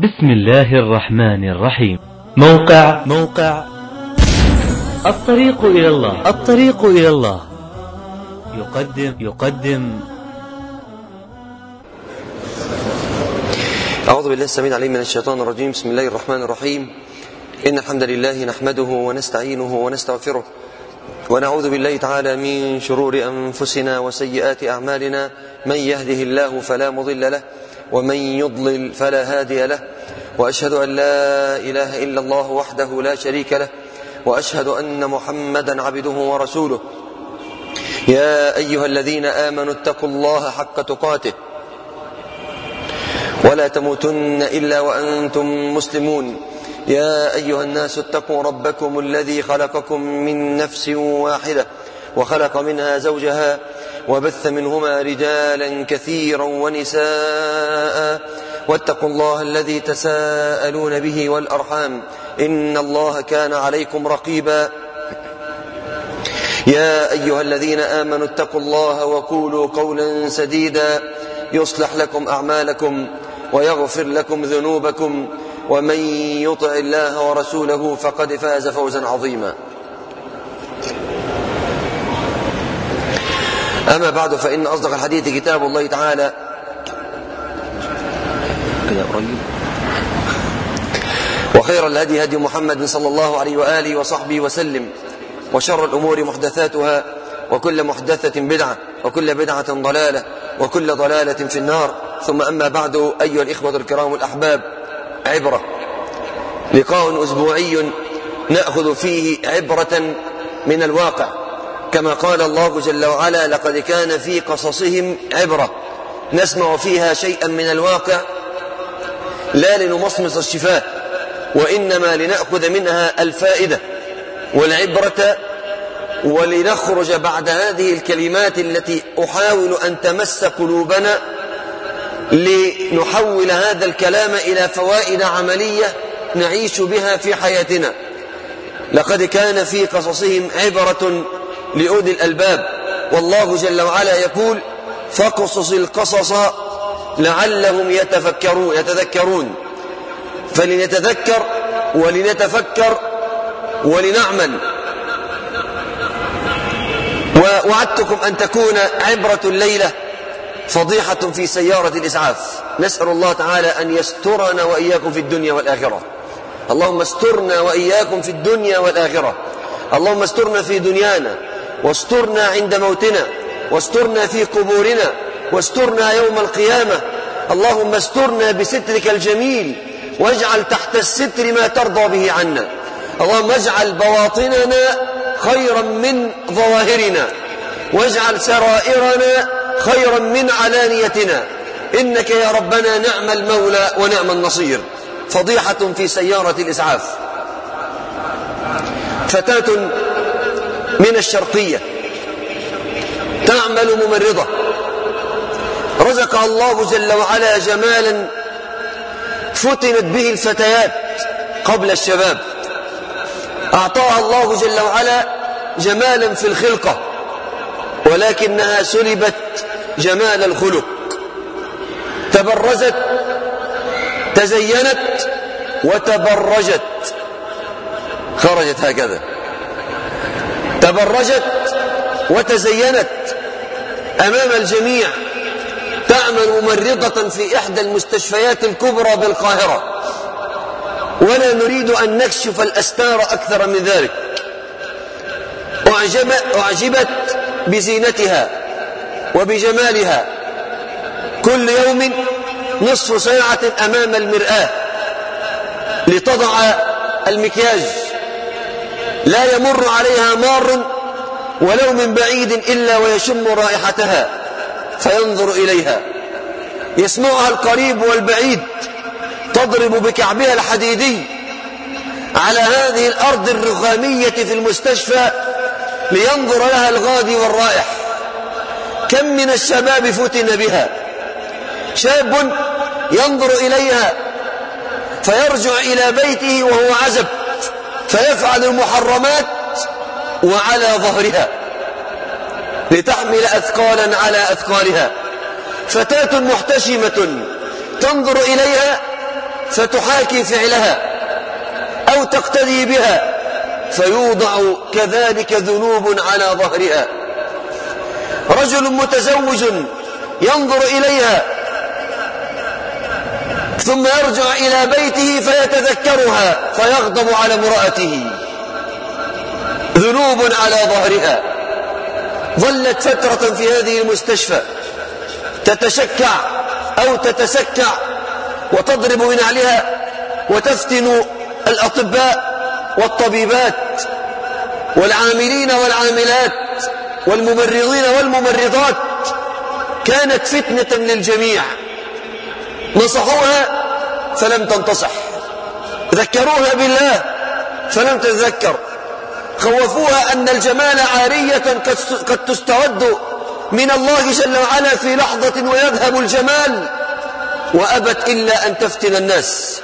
بسم الله الرحمن الرحيم موقع موقع الطريق إلى الله الطريق إلى الله يقدم يقدم أعوذ بالله السميع العليم من الشيطان الرجيم بسم الله الرحمن الرحيم إن الحمد لله نحمده ونستعينه ونستغفره ونعوذ بالله تعالى من شرور أنفسنا وسيئات أعمالنا من يهده الله فلا مضل له ومن يضلل فلا هادي له وأشهد أن لا إله إلا الله وحده لا شريك له وأشهد أن محمدا عبده ورسوله يا أيها الذين آمنوا اتقوا الله حق تقاته ولا تموتن إلا وأنتم مسلمون يا أيها الناس اتقوا ربكم الذي خلقكم من نفس واحدة وخلق منها زوجها وبث منهما رجالا كثيرا ونساء واتقوا الله الذي تساءلون به والأرحام إن الله كان عليكم رقيبا يا أيها الذين آمنوا اتقوا الله وقولوا قولا سديدا يصلح لكم أعمالكم ويغفر لكم ذنوبكم ومن يطع الله ورسوله فقد فاز فوزا عظيما أما بعد فإن أصدق الحديث كتاب الله تعالى كده قريب وخير الهدي هدي محمد صلى الله عليه وآله وصحبه وسلم وشر الأمور محدثاتها وكل محدثة بدعة وكل بدعة ضلالة وكل ضلالة في النار ثم أما بعد أيها الإخوة الكرام الأحباب عبرة لقاء أسبوعي نأخذ فيه عبرة من الواقع كما قال الله جل وعلا لقد كان في قصصهم عبرة نسمع فيها شيئا من الواقع لا لنمصمص الشفاه وإنما لنأخذ منها الفائدة والعبرة ولنخرج بعد هذه الكلمات التي أحاول أن تمس قلوبنا لنحول هذا الكلام إلى فوائد عملية نعيش بها في حياتنا لقد كان في قصصهم عبرة لأولي الألباب والله جل وعلا يقول فاقصص القصص لعلهم يتفكرون يتذكرون فلنتذكر ولنتفكر ولنعمل ووعدتكم أن تكون عبرة الليلة فضيحة في سيارة الإسعاف نسأل الله تعالى أن يسترنا وإياكم في الدنيا والآخرة اللهم استرنا وإياكم في الدنيا والآخرة اللهم استرنا في دنيانا واسترنا عند موتنا واسترنا في قبورنا واسترنا يوم القيامة اللهم استرنا بسترك الجميل واجعل تحت الستر ما ترضى به عنا اللهم اجعل بواطننا خيرا من ظواهرنا واجعل سرائرنا خيرا من علانيتنا إنك يا ربنا نعم المولى ونعم النصير فضيحة في سيارة الإسعاف فتاة من الشرقية تعمل ممرضة رزقها الله جل وعلا جمالا فتنت به الفتيات قبل الشباب أعطاها الله جل وعلا جمالا في الخلقة ولكنها سلبت جمال الخلق تبرزت تزينت وتبرجت خرجت هكذا تبرجت وتزينت أمام الجميع تعمل ممرضة في إحدى المستشفيات الكبرى بالقاهرة ولا نريد أن نكشف الأستار أكثر من ذلك أعجب أعجبت بزينتها وبجمالها كل يوم نصف ساعة أمام المرآة لتضع المكياج لا يمر عليها مار ولو من بعيد إلا ويشم رائحتها فينظر إليها يسمعها القريب والبعيد تضرب بكعبها الحديدي على هذه الأرض الرخامية في المستشفى لينظر لها الغادي والرائح كم من الشباب فتن بها شاب ينظر إليها فيرجع إلى بيته وهو عزب فيفعل المحرمات وعلى ظهرها لتحمل أثقالا على أثقالها فتاة محتشمة تنظر إليها فتحاكي فعلها أو تقتدي بها فيوضع كذلك ذنوب على ظهرها رجل متزوج ينظر إليها ثم يرجع إلى بيته فيتذكرها فيغضب على امرأته ذنوب على ظهرها ظلت فترة في هذه المستشفى تتشكع أو تتسكع وتضرب بنعلها وتفتن الأطباء والطبيبات والعاملين والعاملات والممرضين والممرضات كانت فتنة للجميع نصحوها فلم تنتصح ذكروها بالله فلم تتذكر خوفوها أن الجمال عارية قد تسترد من الله جل وعلا في لحظة ويذهب الجمال وأبت إلا أن تفتن الناس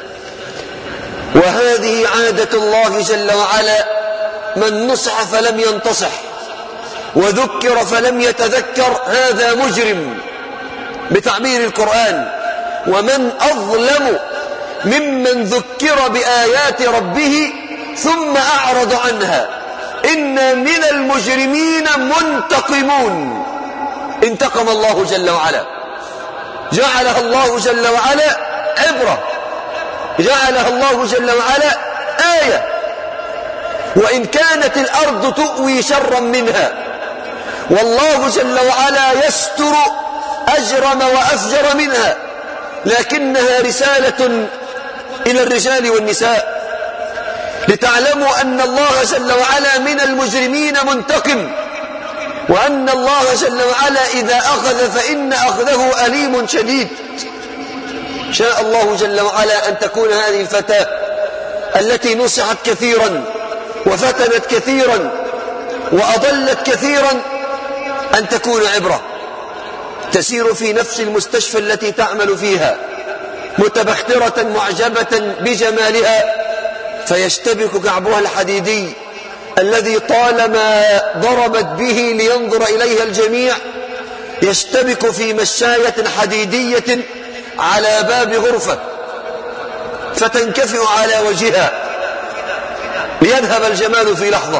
وهذه عادة الله جل وعلا من نصح فلم ينتصح وذكر فلم يتذكر هذا مجرم بتعبير القرآن ومن أظلم ممن ذكر بآيات ربه ثم أعرض عنها إن من المجرمين منتقمون انتقم الله جل وعلا جعلها الله جل وعلا عبرة جعلها الله جل وعلا آية وإن كانت الأرض تؤوي شرا منها والله جل وعلا يستر أجرم وأفجر منها لكنها رسالة إلى الرجال والنساء لتعلموا أن الله جل وعلا من المجرمين منتقم وأن الله جل وعلا إذا أخذ فإن أخذه أليم شديد شاء الله جل وعلا أن تكون هذه الفتاة التي نصحت كثيرا وفتنت كثيرا وأضلت كثيرا أن تكون عبرة تسير في نفس المستشفى التي تعمل فيها متبخترة معجبة بجمالها فيشتبك كعبها الحديدي الذي طالما ضربت به لينظر إليها الجميع يشتبك في مشاية حديدية على باب غرفة فتنكفئ على وجهها ليذهب الجمال في لحظة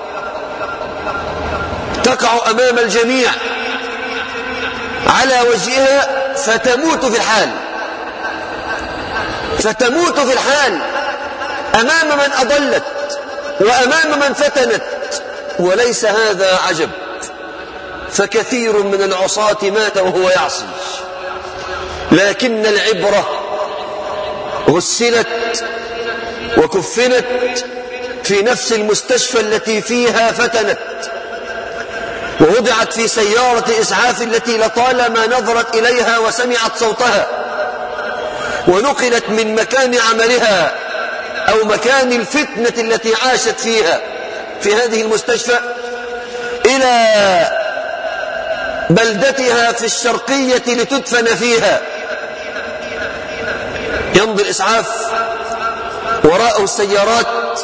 تقع أمام الجميع على وجهها فتموت في الحال فتموت في الحال أمام من أضلت وأمام من فتنت وليس هذا عجب فكثير من العصاة مات وهو يعصي لكن العبرة غسلت وكفنت في نفس المستشفى التي فيها فتنت ووضعت في سيارة إسعاف التي لطالما نظرت إليها وسمعت صوتها ونقلت من مكان عملها أو مكان الفتنة التي عاشت فيها في هذه المستشفى إلى بلدتها في الشرقية لتدفن فيها يمضي الإسعاف وراءه السيارات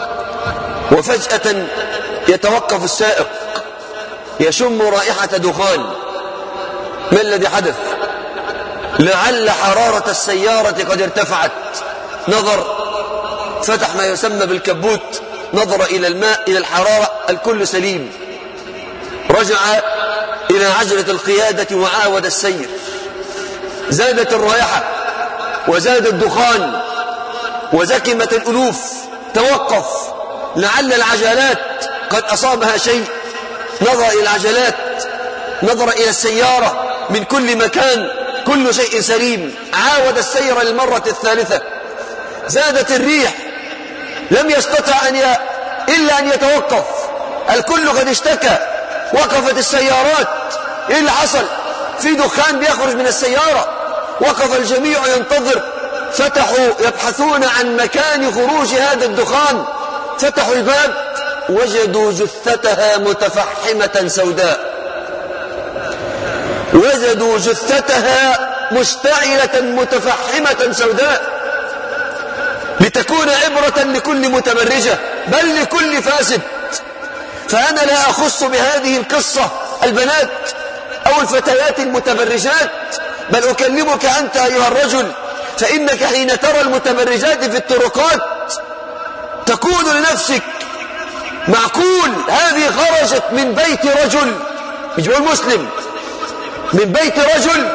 وفجأة يتوقف السائق يشم رائحة دخان ما الذي حدث لعل حرارة السيارة قد ارتفعت نظر فتح ما يسمى بالكبوت نظر إلى الماء إلى الحرارة الكل سليم رجع إلى عجلة القيادة وعاود السير زادت الرائحة وزاد الدخان وزكمت الألوف توقف لعل العجلات قد أصابها شيء نظر إلى العجلات نظر إلى السيارة من كل مكان كل شيء سليم عاود السير للمرة الثالثة زادت الريح لم يستطع أن ي... إلا أن يتوقف الكل قد اشتكى وقفت السيارات إيه اللي حصل في دخان بيخرج من السيارة وقف الجميع ينتظر فتحوا يبحثون عن مكان خروج هذا الدخان فتحوا الباب وجدوا جثتها متفحمة سوداء وجدوا جثتها مشتعلة متفحمة سوداء لتكون عبرة لكل متبرجة بل لكل فاسد فأنا لا أخص بهذه القصة البنات أو الفتيات المتبرجات بل أكلمك أنت أيها الرجل فإنك حين ترى المتبرجات في الطرقات تقول لنفسك معقول هذه خرجت من بيت رجل مش بقول مسلم من بيت رجل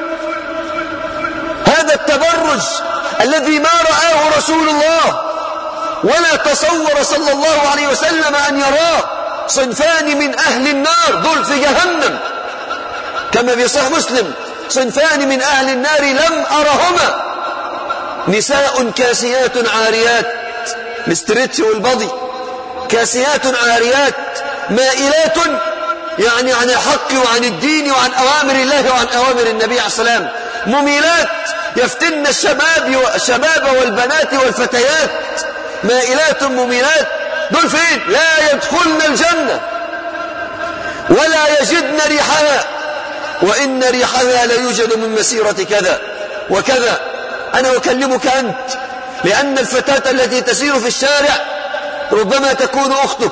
هذا التبرج الذي ما رآه رسول الله ولا تصور صلى الله عليه وسلم أن يراه صنفان من أهل النار دول في جهنم كما في صحيح مسلم صنفان من أهل النار لم أرهما نساء كاسيات عاريات الاسترتش والبضي كاسيات عاريات مائلات يعني عن الحق وعن الدين وعن أوامر الله وعن أوامر النبي عليه السلام مميلات يفتن الشباب الشباب والبنات والفتيات مائلات مميلات دول فين لا يدخلن الجنة ولا يجدن ريحها وإن ريحها لا يوجد من مسيرة كذا وكذا أنا أكلمك أنت لأن الفتاة التي تسير في الشارع ربما تكون أختك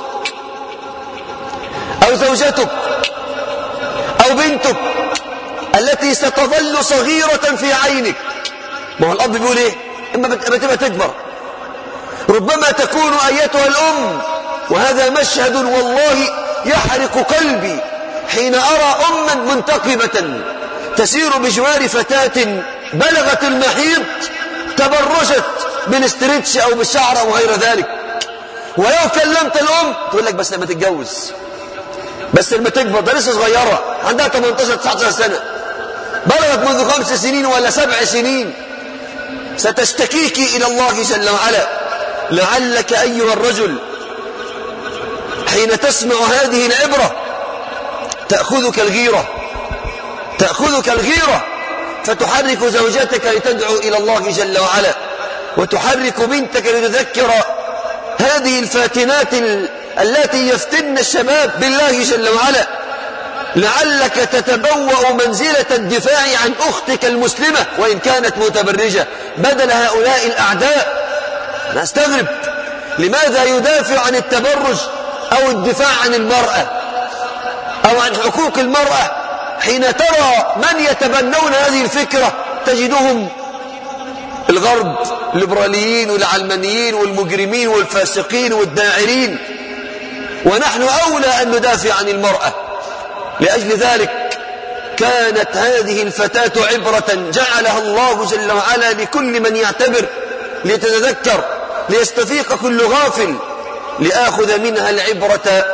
أو زوجتك أو بنتك التي ستظل صغيرة في عينك ما هو الأب بيقول إيه إما بتبقى تكبر ربما تكون أيتها الأم وهذا مشهد والله يحرق قلبي حين أرى أما منتقبة تسير بجوار فتاة بلغت المحيط تبرجت بالاسترتش أو بالشعر أو غير ذلك ولو كلمت الأم تقول لك بس لما تتجوز بس لما تكبر ده لسه صغيرة عندها 18 19 سنة بلغت منذ خمس سنين ولا سبع سنين ستشتكيك إلى الله جل وعلا لعلك أيها الرجل حين تسمع هذه العبرة تأخذك الغيرة تأخذك الغيرة فتحرك زوجتك لتدعو إلى الله جل وعلا وتحرك بنتك لتذكر هذه الفاتنات التي يفتن الشباب بالله جل وعلا لعلك تتبوأ منزلة الدفاع عن أختك المسلمة وإن كانت متبرجة بدل هؤلاء الأعداء نستغرب لماذا يدافع عن التبرج أو الدفاع عن المرأة أو عن حقوق المرأة حين ترى من يتبنون هذه الفكرة تجدهم الغرب الليبراليين والعلمانيين والمجرمين والفاسقين والداعرين ونحن أولى أن ندافع عن المرأة لأجل ذلك كانت هذه الفتاة عبرة جعلها الله جل وعلا لكل من يعتبر ليتذكر ليستفيق كل غافل لآخذ منها العبرة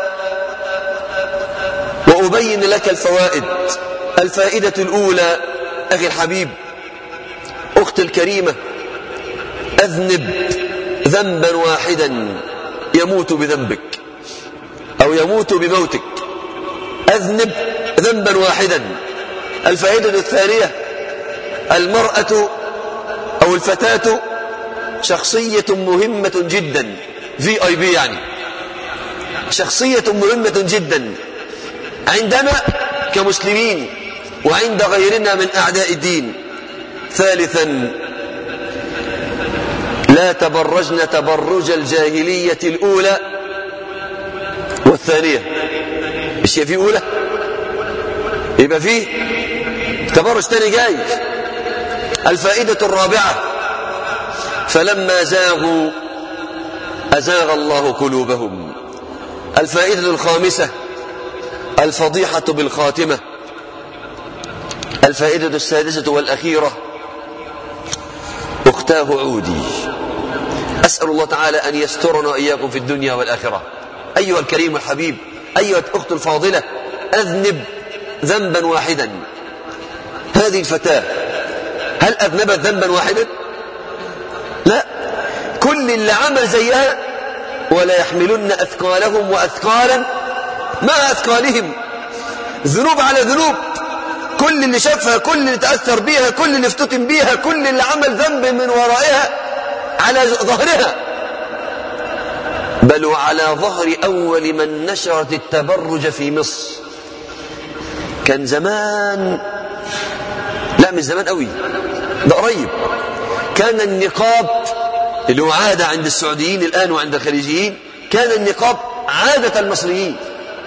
وأبين لك الفوائد الفائدة الأولى أخي الحبيب أختي الكريمة أذنب ذنبا واحدا يموت بذنبك أو يموت بموتك أذنب ذنبا واحدا الفائدة الثانية المرأة أو الفتاة شخصية مهمة جدا في اي بي يعني شخصية مهمة جدا عندنا كمسلمين وعند غيرنا من أعداء الدين ثالثا لا تبرجن تبرج الجاهلية الأولى والثانية مش هي في أولى يبقى فيه تبرج تاني جاي الفائدة الرابعة فلما زاغوا أزاغ الله قلوبهم الفائدة الخامسة الفضيحة بالخاتمة الفائدة السادسة والأخيرة أختاه عودي أسأل الله تعالى أن يسترنا إياكم في الدنيا والآخرة أيها الكريم الحبيب أيها الأخت الفاضلة أذنب ذنبا واحدا هذه الفتاة هل أذنبت ذنبا واحدا لا كل اللي عمل زيها ولا يحملن أثقالهم وأثقالا مع أثقالهم ذنوب على ذنوب كل اللي شافها كل اللي تأثر بيها كل اللي افتتن بيها كل اللي عمل ذنب من ورائها على ظهرها بل وعلى ظهر أول من نشرت التبرج في مصر كان زمان لا مش زمان قوي ده قريب كان النقاب اللي هو عادة عند السعوديين الآن وعند الخليجيين كان النقاب عادة المصريين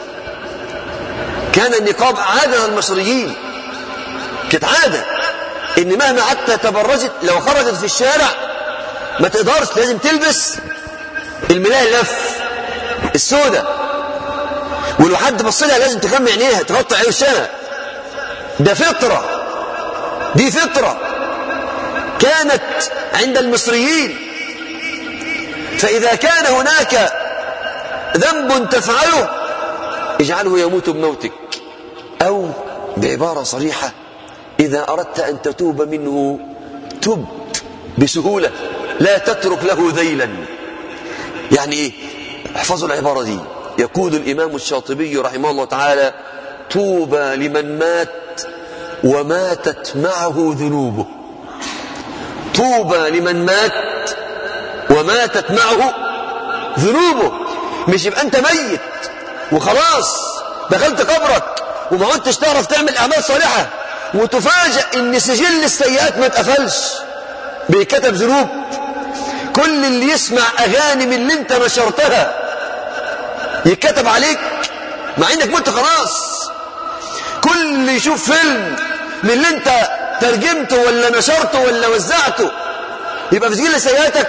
كان النقاب عادة المصريين كانت عادة ان مهما حتى تبرجت لو خرجت في الشارع ما تقدرش لازم تلبس الملاية اللف السوداء ولو حد بص لها لازم تغمي عينيها تغطي عين وشها ده فطرة دي فطرة كانت عند المصريين فإذا كان هناك ذنب تفعله اجعله يموت بموتك أو بعبارة صريحة إذا أردت أن تتوب منه تب بسهولة لا تترك له ذيلا يعني إيه احفظوا العبارة دي يقول الإمام الشاطبي رحمه الله تعالى طوبى لمن مات وماتت معه ذنوبه طوبى لمن مات وماتت معه ذنوبه مش يبقى أنت ميت وخلاص دخلت قبرك وما كنتش تعرف تعمل أعمال صالحة وتفاجأ إن سجل السيئات ما اتقفلش بيكتب ذنوب كل اللي يسمع أغاني من اللي انت نشرتها يتكتب عليك مع انك مت خلاص كل اللي يشوف فيلم من اللي انت ترجمته ولا نشرته ولا وزعته يبقى في سجل سيئاتك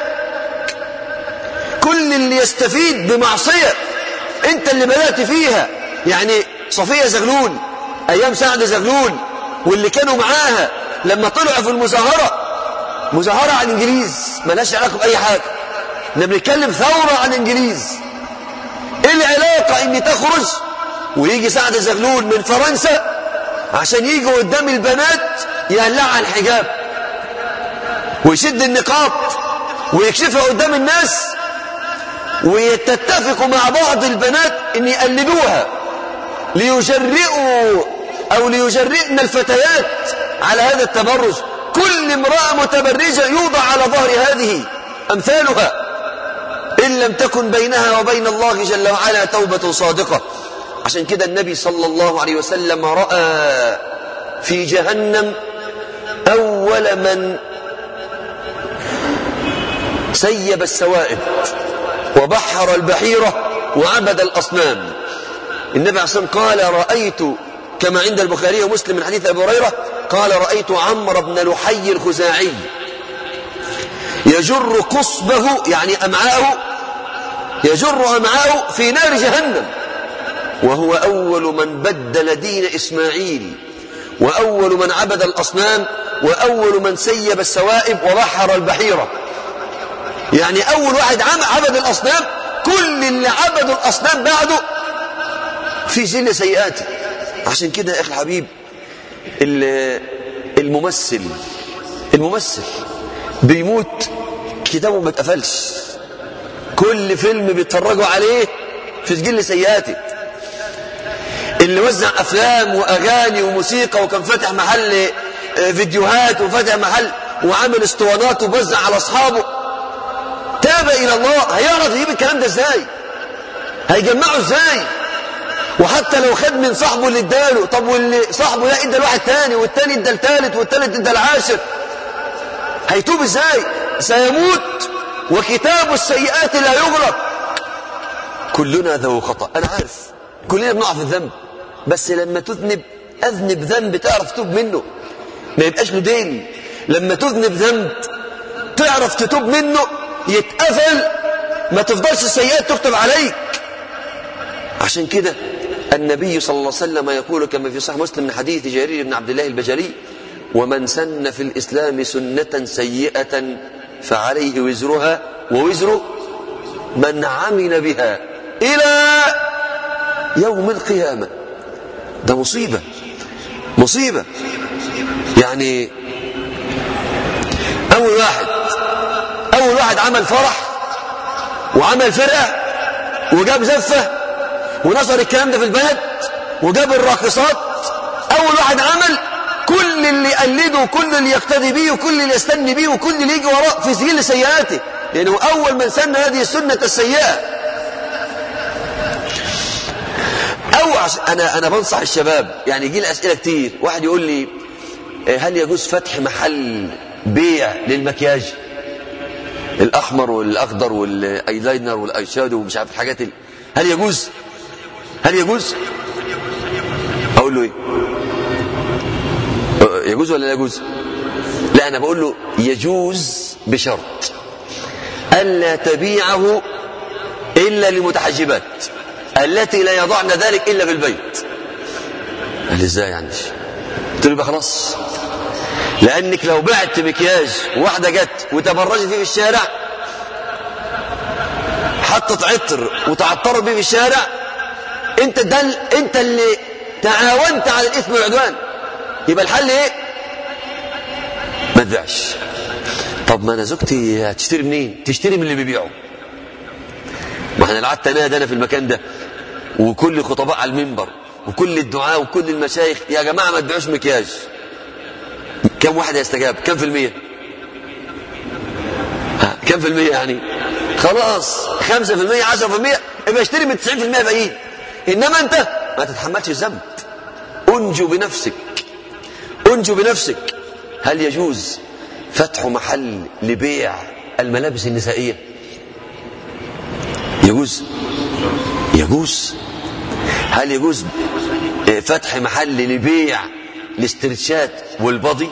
كل اللي يستفيد بمعصية انت اللي بدأت فيها يعني صفية زغلول ايام سعد زغلول واللي كانوا معاها لما طلعوا في المظاهرة مظاهرة على الانجليز ملاش علاقة بأي حاجة احنا بنتكلم ثورة على الانجليز ايه العلاقة ان تخرج ويجي سعد زغلول من فرنسا عشان يجي قدام البنات يقلعها الحجاب ويشد النقاب ويكشفها قدام الناس ويتتفقوا مع بعض البنات ان يقلدوها ليجرئوا او ليجرئن الفتيات على هذا التبرج كل امرأة متبرجة يوضع على ظهر هذه امثالها إن لم تكن بينها وبين الله جل وعلا توبة صادقة عشان كده النبي صلى الله عليه وسلم رأى في جهنم أول من سيب السوائب وبحر البحيرة وعبد الأصنام النبي عليه الصلاة والسلام قال رأيت كما عند البخاري ومسلم من حديث أبي هريرة قال رأيت عمرو بن لحي الخزاعي يجر قصبه يعني أمعاءه يجر أمعاءه في نار جهنم وهو أول من بدل دين إسماعيل وأول من عبد الأصنام وأول من سيب السوائب وبحر البحيرة يعني أول واحد عبد الأصنام كل اللي عبدوا الأصنام بعده في زل سيئاته عشان كده يا أخي الحبيب الممثل الممثل بيموت كتابه ما اتقفلش كل فيلم بيتفرجوا عليه في سجل سيئاته اللي وزع افلام واغاني وموسيقى وكان فاتح محل فيديوهات وفاتح محل وعامل اسطوانات وبوزع على اصحابه تاب الى الله هيعرف يجيب الكلام ده ازاي هيجمعه ازاي وحتى لو خد من صاحبه اللي اداله طب واللي صاحبه ده ادى لواحد تاني والتاني ادى التالت والتالت ادى العاشر هيتوب ازاي سيموت وكتاب السيئات لا يغلق كلنا ذو خطأ أنا عارف كلنا بنقع في الذنب بس لما تذنب أذنب ذنب تعرف تتوب منه ما يبقاش له دين لما تذنب ذنب تعرف تتوب منه يتقفل ما تفضلش السيئات تكتب عليك عشان كده النبي صلى الله عليه وسلم يقول كما في صحيح مسلم من حديث جرير بن عبد الله البجلي ومن سن في الإسلام سنة سيئة فعليه وزرها ووزر من عمل بها إلى يوم القيامة ده مصيبة مصيبة يعني أول واحد أول واحد عمل فرح وعمل فرقة وجاب زفة ونشر الكلام ده في البلد وجاب الراقصات أول واحد عمل كل اللي يقلده وكل اللي يقتدي بيه وكل اللي يستني بيه وكل اللي يجي وراه في سجل سيئاته لأنه أول من سن هذه السنة السيئة أو عش... أنا أنا بنصح الشباب يعني يجي لي أسئلة كتير واحد يقول لي هل يجوز فتح محل بيع للمكياج الأحمر والأخضر والأيلاينر والأيشادو ومش عارف الحاجات ال... هل يجوز هل يجوز أقول له إيه يجوز ولا لا يجوز لا أنا بقول له يجوز بشرط ألا تبيعه إلا لمتحجبات التي لا يضعن ذلك إلا في البيت قال لي ازاي يعني قلت له يبقى خلاص لأنك لو بعت مكياج واحدة جت وتبرجت فيه في الشارع حطت عطر وتعطرت بيه في الشارع انت دل انت اللي تعاونت على الاثم والعدوان يبقى الحل ايه ما تبيعش طب ما انا زوجتي هتشتري منين تشتري من اللي بيبيعه ما احنا قعدت انادي انا في المكان ده وكل الخطباء على المنبر وكل الدعاء وكل المشايخ يا جماعه ما تبيعوش مكياج كم واحد يستجاب كم في المية ها كم في المية يعني خلاص خمسة في المية عشرة في المية يبقى اشتري من تسعين في المية باقيين إنما أنت ما تتحملش الذنب أنجو بنفسك أنجو بنفسك هل يجوز فتح محل لبيع الملابس النسائية يجوز يجوز هل يجوز فتح محل لبيع الاسترتشات والبضي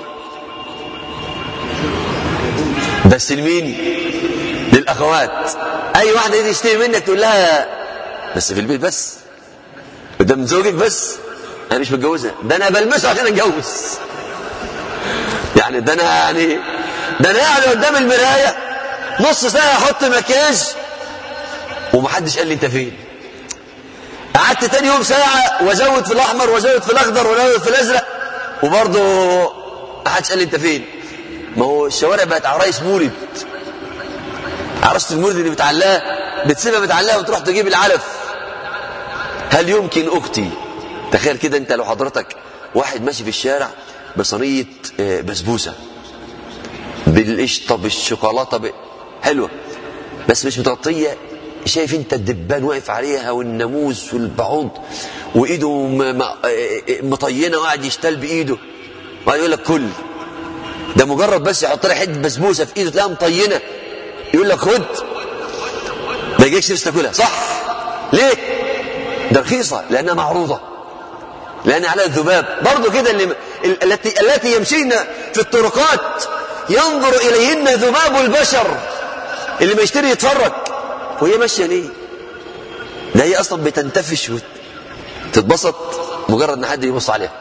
بس لمين للاخوات اي واحده يجي يشتري منك تقول لها بس في البيت بس قدام زوجك بس انا مش متجوزها ده انا بلمسه عشان اتجوز يعني ده انا يعني ده انا قاعد قدام المرايه نص ساعه احط مكياج ومحدش قال لي انت فين قعدت تاني يوم ساعه وازود في الاحمر وازود في الاخضر وازود في الازرق وبرضه ما حدش قال لي انت فين ما هو الشوارع بقت عرايس مولد عروسه المولد اللي بتعلقها بتسيبها متعلقه وتروح تجيب العلف هل يمكن اختي تخيل كده انت لو حضرتك واحد ماشي في الشارع بصينيه بسبوسه بالقشطه بالشوكولاته ب... حلوه بس مش متغطيه شايف انت الدبان واقف عليها والناموس والبعوض وايده مطينه وقاعد يشتل بايده وقاعد يقول لك كل ده مجرد بس يحط لك حته بسبوسه في ايده تلاقيها مطينه يقول لك خد ما يجيكش نفسك تاكلها صح ليه ده رخيصه لانها معروضه لان عليها الذباب برضه كده اللي التي التي يمشين في الطرقات ينظر اليهن ذباب البشر اللي ما يشتري يتفرج وهي ماشيه ليه ده هي اصلا بتنتفش وتتبسط مجرد ان حد يبص عليها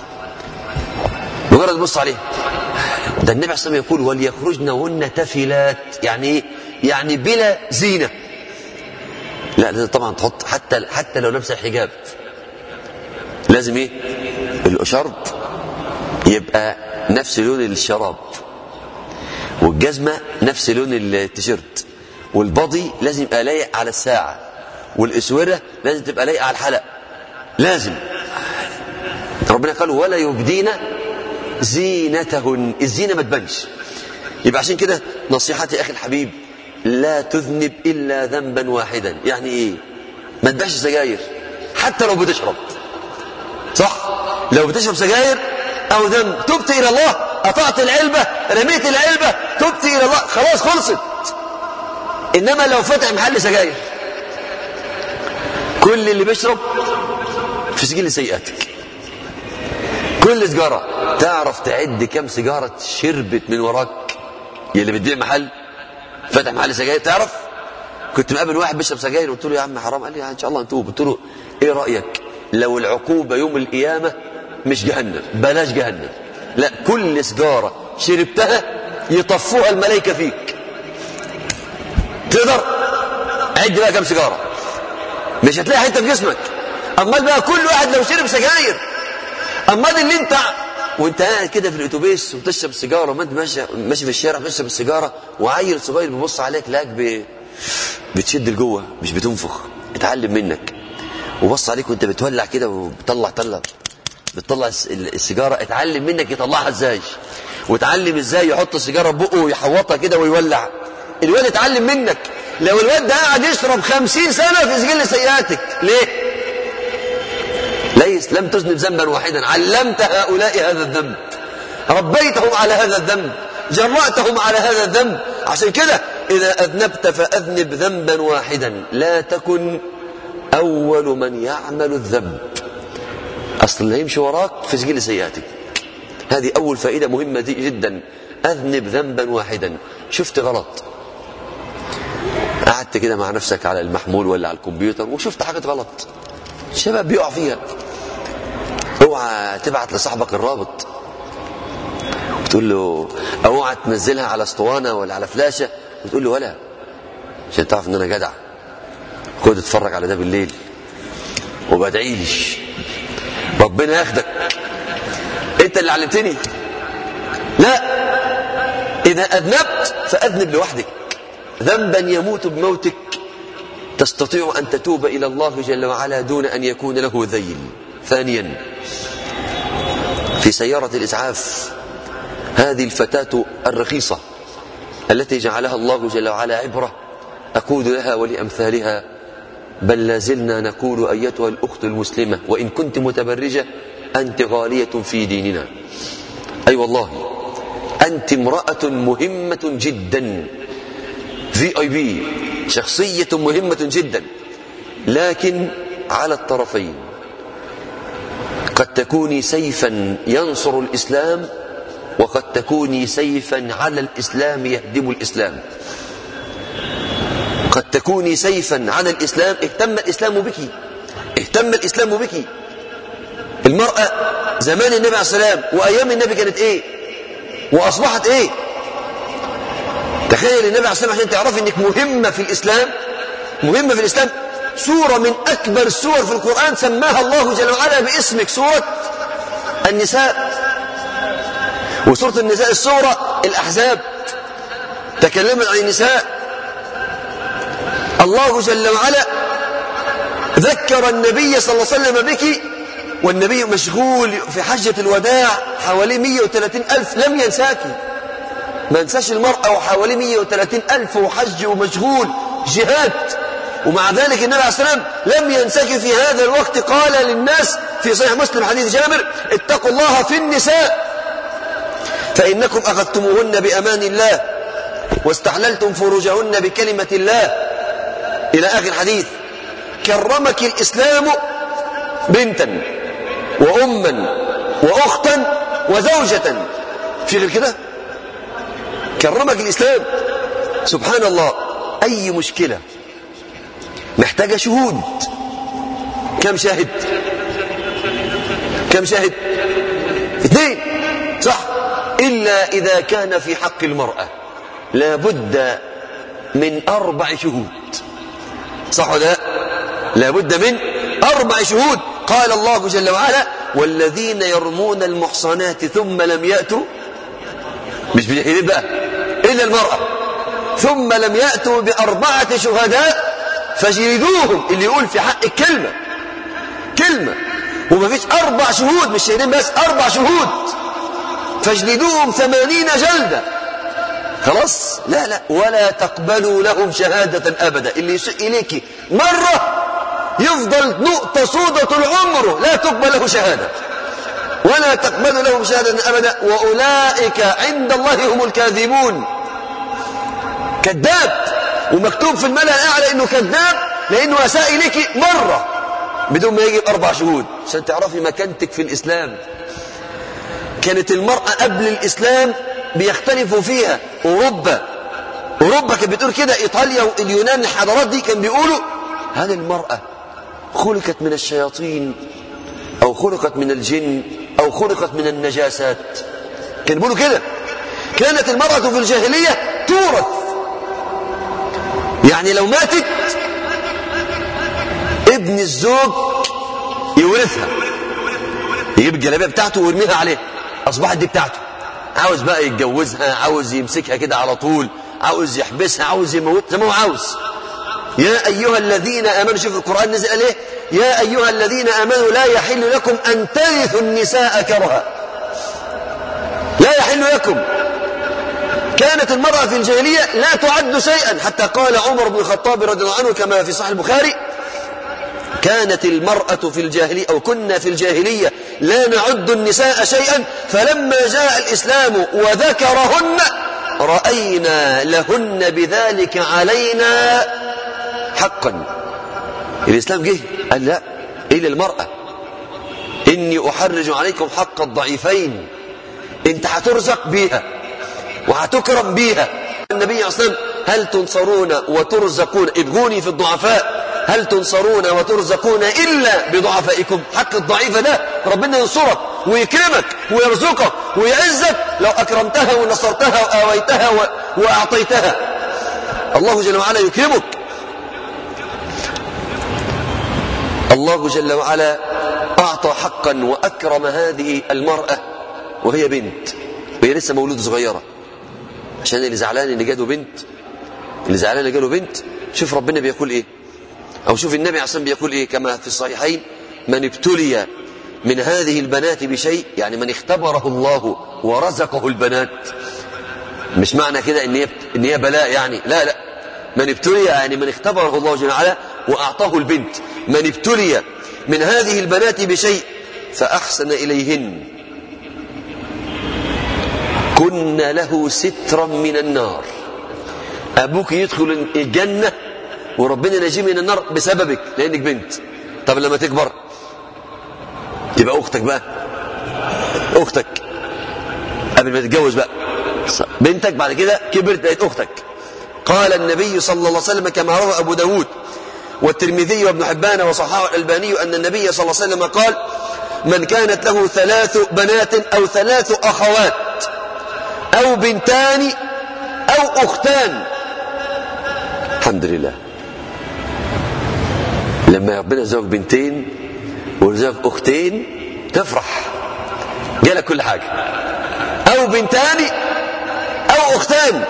مجرد يبص عليها ده النبي عليه الصلاه والسلام يقول وليخرجن هن تفلات يعني ايه يعني بلا زينه لا لازم طبعا تحط حتى حتى لو لابسه حجاب لازم ايه الشرب يبقى نفس لون الشراب والجزمه نفس لون التيشيرت والبضي لازم يبقى لايق على الساعه والاسوره لازم تبقى لايقه على الحلق لازم ربنا قال ولا يبدين زينتهن الزينه ما تبانش يبقى عشان كده نصيحتي اخي الحبيب لا تذنب الا ذنبا واحدا يعني ايه ما تبيعش سجاير حتى لو بتشرب صح لو بتشرب سجاير او ذنب تبت الى الله قطعت العلبه رميت العلبه تبت الى الله خلاص خلصت انما لو فتح محل سجاير كل اللي بيشرب في سجل سيئاتك كل سجارة تعرف تعد كم سيجارة شربت من وراك يلي بتبيع محل فتح محل سجاير تعرف كنت مقابل واحد بيشرب سجاير قلت له يا عم حرام قال لي ان شاء الله نتوب قلت له ايه رايك لو العقوبه يوم القيامه مش جهنم بلاش جهنم لا كل سجاره شربتها يطفوها الملائكه فيك تقدر عد بقى كم سيجاره مش هتلاقي حته في جسمك امال بقى كل واحد لو شرب سجاير امال اللي انت وانت قاعد كده في الاتوبيس وبتشرب سيجاره وانت ماشي ماشي في الشارع بتشرب السيجاره وعيل صغير بيبص عليك لاك ب... بتشد لجوه مش بتنفخ اتعلم منك وبص عليك وانت بتولع كده وبتطلع طلع بتطلع السيجاره اتعلم منك يطلعها ازاي وتعلم ازاي يحط السيجاره بقه ويحوطها كده ويولع الواد اتعلم منك لو الواد ده قاعد يشرب خمسين سنه في سجل سيئاتك ليه ليس لم تذنب ذنبا واحدا علمت هؤلاء هذا الذنب ربيتهم على هذا الذنب جرأتهم على هذا الذنب عشان كده إذا أذنبت فأذنب ذنبا واحدا لا تكن أول من يعمل الذنب أصل اللي هيمشي وراك في سجل سيئاتك هذه أول فائدة مهمة جدا أذنب ذنبا واحدا شفت غلط قعدت كده مع نفسك على المحمول ولا على الكمبيوتر وشفت حاجة غلط الشباب بيقع فيها اوعى تبعت لصاحبك الرابط تقول له اوعى تنزلها على اسطوانه ولا على فلاشه وتقول له ولا عشان تعرف ان انا جدع خد اتفرج على ده بالليل وبدعي لي ربنا ياخدك انت اللي علمتني لا اذا اذنبت فاذنب لوحدك ذنبا يموت بموتك تستطيع ان تتوب الى الله جل وعلا دون ان يكون له ذيل ثانيا في سياره الاسعاف هذه الفتاه الرخيصه التي جعلها الله جل وعلا عبره اقول لها ولامثالها بل لازلنا نقول ايتها الاخت المسلمه وان كنت متبرجه انت غاليه في ديننا اي أيوة والله انت امراه مهمه جدا في اي بي شخصيه مهمه جدا لكن على الطرفين قد تكوني سيفا ينصر الاسلام وقد تكوني سيفا على الاسلام يهدم الاسلام قد تكوني سيفا على الإسلام اهتم الإسلام بك اهتم الإسلام بك المرأة زمان النبي عليه السلام وأيام النبي كانت إيه وأصبحت إيه تخيل النبي عليه السلام عشان تعرفي أنك مهمة في الإسلام مهمة في الإسلام سورة من أكبر السور في القرآن سماها الله جل وعلا باسمك سورة النساء وسورة النساء السورة الأحزاب تكلمت عن النساء الله جل وعلا ذكر النبي صلى الله عليه وسلم بك والنبي مشغول في حجة الوداع حوالي 130 ألف لم ينساك ما انساش المرأة وحوالي 130 ألف وحج ومشغول جهاد ومع ذلك النبي عليه السلام لم ينساك في هذا الوقت قال للناس في صحيح مسلم حديث جابر اتقوا الله في النساء فإنكم أخذتموهن بأمان الله واستحللتم فروجهن بكلمة الله إلى آخر الحديث كرمك الإسلام بنتا وأما وأختا وزوجة في غير كده كرمك الإسلام سبحان الله أي مشكلة محتاجة شهود كم شاهد كم شاهد اثنين صح إلا إذا كان في حق المرأة لابد من أربع شهود صح ولا لابد من أربع شهود قال الله جل وعلا والذين يرمون المحصنات ثم لم يأتوا مش بجحيدين بقى إلا المرأة ثم لم يأتوا بأربعة شهداء فجلدوهم اللي يقول في حق الكلمة كلمة وما فيش أربع شهود مش شهدين بس أربع شهود فاجلدوهم ثمانين جلدة خلاص لا لا ولا تقبلوا لهم شهادة أبدا اللي يسوء إليك مرة يفضل نقطة سودة طول عمره لا تقبل له شهادة ولا تقبل لهم شهادة أبدا وأولئك عند الله هم الكاذبون كذاب ومكتوب في الملأ الأعلى إنه كذاب لأنه أساء إليك مرة بدون ما يجب أربع شهود عشان تعرفي مكانتك في الإسلام كانت المرأة قبل الإسلام بيختلفوا فيها أوروبا أوروبا كانت بتقول كده إيطاليا واليونان الحضارات دي كان بيقولوا هل المرأة خلقت من الشياطين أو خلقت من الجن أو خلقت من النجاسات كانوا بيقولوا كده كانت المرأة في الجاهلية تورث يعني لو ماتت ابن الزوج يورثها يجيب الجلابيه بتاعته ويرميها عليه اصبحت دي بتاعته عاوز بقى يتجوزها عاوز يمسكها كده على طول عاوز يحبسها عاوز يموت زي ما هو عاوز يا ايها الذين امنوا شوف القران نزل عليه يا ايها الذين امنوا لا يحل لكم ان ترثوا النساء كرها لا يحل لكم كانت المرأة في الجاهلية لا تعد شيئا حتى قال عمر بن الخطاب رضي الله عنه كما في صحيح البخاري كانت المرأة في الجاهلية أو كنا في الجاهلية لا نعد النساء شيئا فلما جاء الإسلام وذكرهن رأينا لهن بذلك علينا حقا الإسلام جه قال لا إلى المرأة إني أحرج عليكم حق الضعيفين انت هترزق بيها وهتكرم بيها النبي عليه الصلاة والسلام هل تنصرون وترزقون ابغوني في الضعفاء هل تنصرون وترزقون إلا بضعفائكم حق الضعيف ده ربنا ينصرك ويكرمك ويرزقك ويعزك لو أكرمتها ونصرتها وآويتها وأعطيتها الله جل وعلا يكرمك الله جل وعلا أعطى حقا وأكرم هذه المرأة وهي بنت وهي لسه مولودة صغيرة عشان اللي زعلان اللي جاله بنت اللي زعلان اللي جاله بنت شوف ربنا بيقول ايه او شوف النبي عليه الصلاه بيقول ايه كما في الصحيحين من ابتلي من هذه البنات بشيء يعني من اختبره الله ورزقه البنات مش معنى كده ان هي ان هي بلاء يعني لا لا من ابتلي يعني من اختبره الله جل وعلا واعطاه البنت من ابتلي من هذه البنات بشيء فاحسن اليهن كن له سترا من النار ابوك يدخل الجنه وربنا نجيه من النار بسببك لانك بنت طب لما تكبر تبقى اختك بقى اختك قبل ما تتجوز بقى بنتك بعد كده كبرت بقت اختك قال النبي صلى الله عليه وسلم كما روى ابو داود والترمذي وابن حبان وصححه الالباني ان النبي صلى الله عليه وسلم قال من كانت له ثلاث بنات او ثلاث اخوات او بنتان او اختان الحمد لله لما ربنا يرزقك بنتين ويرزقك اختين تفرح جالك كل حاجه او بنتان او اختان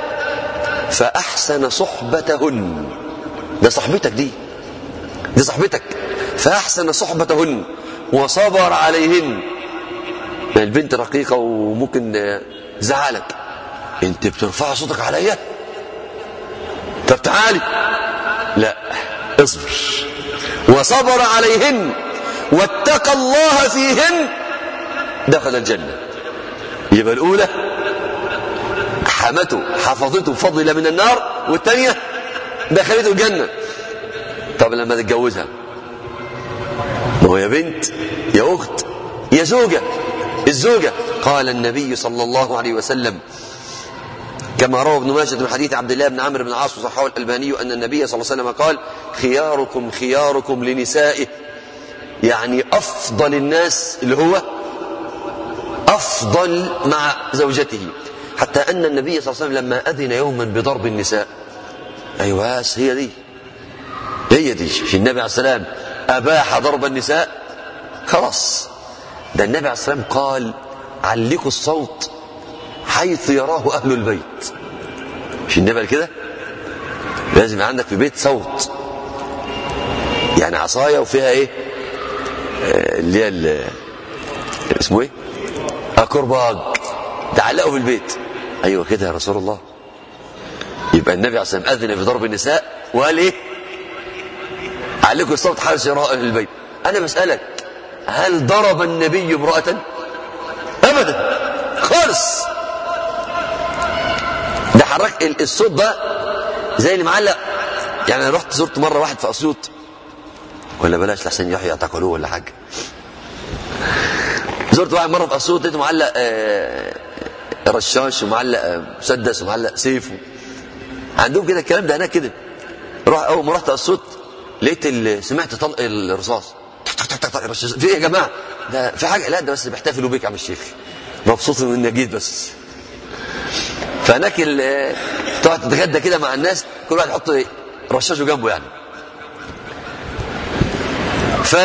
فاحسن صحبتهن ده صاحبتك دي دي صاحبتك فاحسن صحبتهن وصبر عليهن ما البنت رقيقه وممكن زعلك انت بترفع صوتك عليا طب تعالي لا اصبر وصبر عليهن واتقى الله فيهن دخل الجنة يبقى الأولى حمته حفظته فضل من النار والثانية دخلته الجنة طب لما تتجوزها ما هو يا بنت يا أخت يا زوجة الزوجة قال النبي صلى الله عليه وسلم كما روى ابن ماجه من حديث عبد الله بن عمرو بن العاص وصححه الألباني أن النبي صلى الله عليه وسلم قال خياركم خياركم لنسائه يعني أفضل الناس اللي هو أفضل مع زوجته حتى أن النبي صلى الله عليه وسلم لما أذن يوما بضرب النساء أيوة بس هي دي هي دي في النبي عليه السلام أباح ضرب النساء خلاص ده النبي عليه السلام قال علقوا الصوت حيث يراه أهل البيت مش النبي قال كده لازم عندك في بيت صوت يعني عصاية وفيها ايه آه اللي هي اسمه ايه أكرباج تعلقوا في البيت ايوه كده يا رسول الله يبقى النبي عليه الصلاه والسلام اذن في ضرب النساء وقال ايه عليكم الصوت حارس يراء اهل البيت انا بسالك هل ضرب النبي امراه ابدا خالص ده حرك الصوت ده زي اللي معلق يعني انا رحت زرت مره واحد في اسيوط ولا بلاش لحسن يحيى يعتقلوه ولا حاجه زرت واحد مره في اسيوط لقيته معلق آه رشاش ومعلق مسدس ومعلق سيف عندهم كده الكلام ده هناك كده روح اول ما رحت اسيوط لقيت سمعت طلق الرصاص في ايه يا جماعه ده في حاجه لا ده بس بيحتفلوا بيك يا عم الشيخ مبسوط ان جيت بس فهناك تقعد تتغدى كده مع الناس كل واحد يحط رشاشه جنبه يعني ف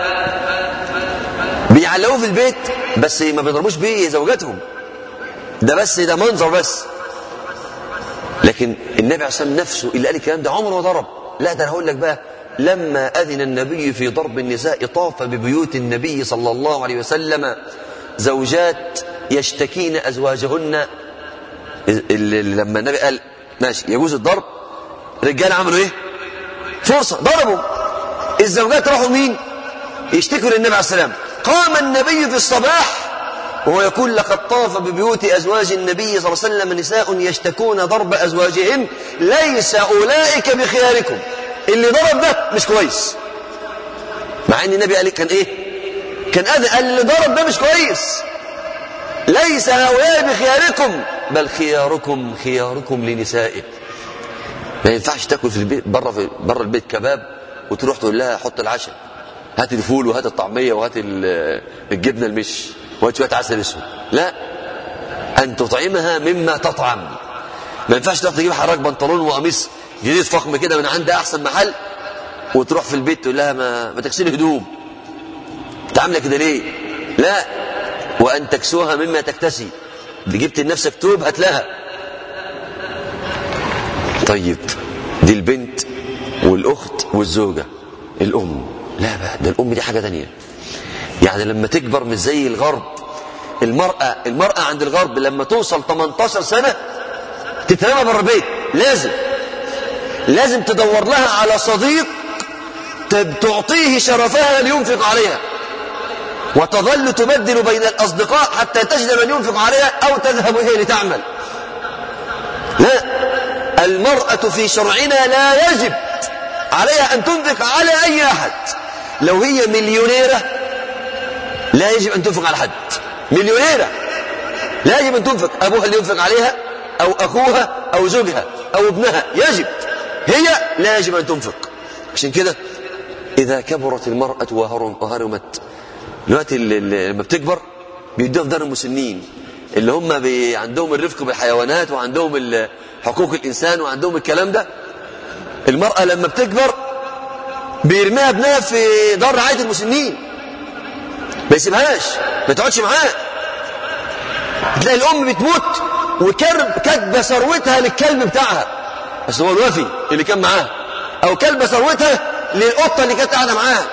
بيعلقوه في البيت بس ما بيضربوش بيه زوجاتهم ده بس ده منظر بس لكن النبي عليه الصلاه والسلام نفسه اللي قال الكلام ده عمره ما ضرب لا ده انا هقول لك بقى لما اذن النبي في ضرب النساء طاف ببيوت النبي صلى الله عليه وسلم زوجات يشتكين ازواجهن لما النبي قال ماشي يجوز الضرب الرجال عملوا ايه فرصه ضربوا الزوجات راحوا مين يشتكوا للنبي عليه السلام قام النبي في الصباح وهو يقول لقد طاف ببيوت أزواج النبي صلى الله عليه وسلم نساء يشتكون ضرب أزواجهن ليس أولئك بخياركم اللي ضرب ده مش كويس مع ان النبي قال كان ايه كان أذن قال اللي ضرب ده مش كويس ليس هؤلاء بخياركم بل خياركم خياركم لنسائه ما ينفعش تاكل في البيت بره في بره البيت كباب وتروح تقول لها حط العشاء هات الفول وهات الطعميه وهات الجبنه المش وهات شويه عسل اسود لا ان تطعمها مما تطعم ما ينفعش تروح تجيب حراك بنطلون وقميص جديد فخم كده من عند احسن محل وتروح في البيت تقول لها ما, ما تغسلي هدوم انت عامله كده ليه لا وان تكسوها مما تكتسي اللي جبت لنفسك توب هات لها طيب دي البنت والاخت والزوجه الام لا بقى ده الام دي حاجه تانية يعني لما تكبر مش زي الغرب المراه المراه عند الغرب لما توصل 18 سنه تترمى بره البيت لازم لازم تدور لها على صديق تعطيه شرفها لينفق عليها وتظل تبدل بين الأصدقاء حتى تجد من ينفق عليها أو تذهب هي لتعمل لا المرأة في شرعنا لا يجب عليها أن تنفق على أي أحد لو هي مليونيرة لا يجب أن تنفق على حد مليونيرة لا يجب أن تنفق أبوها اللي ينفق عليها أو أخوها أو زوجها أو ابنها يجب هي لا يجب أن تنفق عشان كده إذا كبرت المرأة وهرمت دلوقتي لما بتكبر بيدوها في دار المسنين اللي هم بي عندهم الرفق بالحيوانات وعندهم حقوق الإنسان وعندهم الكلام ده المرأة لما بتكبر بيرميها ابنها في دار رعاية المسنين ما يسيبهاش ما تقعدش معاه تلاقي الأم بتموت وكرب كاتبه ثروتها للكلب بتاعها بس هو الوفي اللي كان معاها أو كلبه ثروتها للقطة اللي كانت قاعدة معاها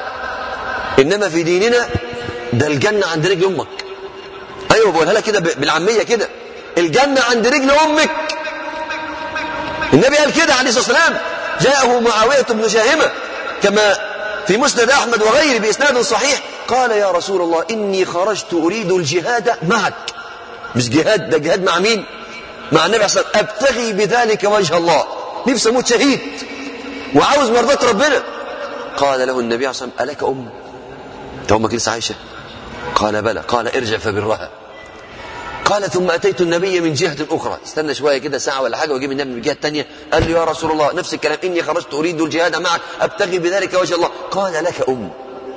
إنما في ديننا ده الجنة عند رجل أمك أيوة بقولها لك كده بالعامية كده الجنة عند رجل أمك النبي قال كده عليه الصلاة والسلام جاءه معاوية بن شاهمة كما في مسند أحمد وغيره بإسناد صحيح قال يا رسول الله إني خرجت أريد الجهاد معك مش جهاد ده جهاد مع مين مع النبي صلى الله عليه وسلم أبتغي بذلك وجه الله نفسي أموت شهيد وعاوز مرضات ربنا قال له النبي صلى الله عليه وسلم ألك أم أنت أمك لسه عايشة قال بلى قال ارجع فبرها قال ثم أتيت النبي من جهة أخرى استنى شوية كده ساعة ولا حاجة وأجيب النبي من الجهة الثانية قال له يا رسول الله نفس الكلام إني خرجت أريد الجهاد معك أبتغي بذلك وجه الله قال لك أم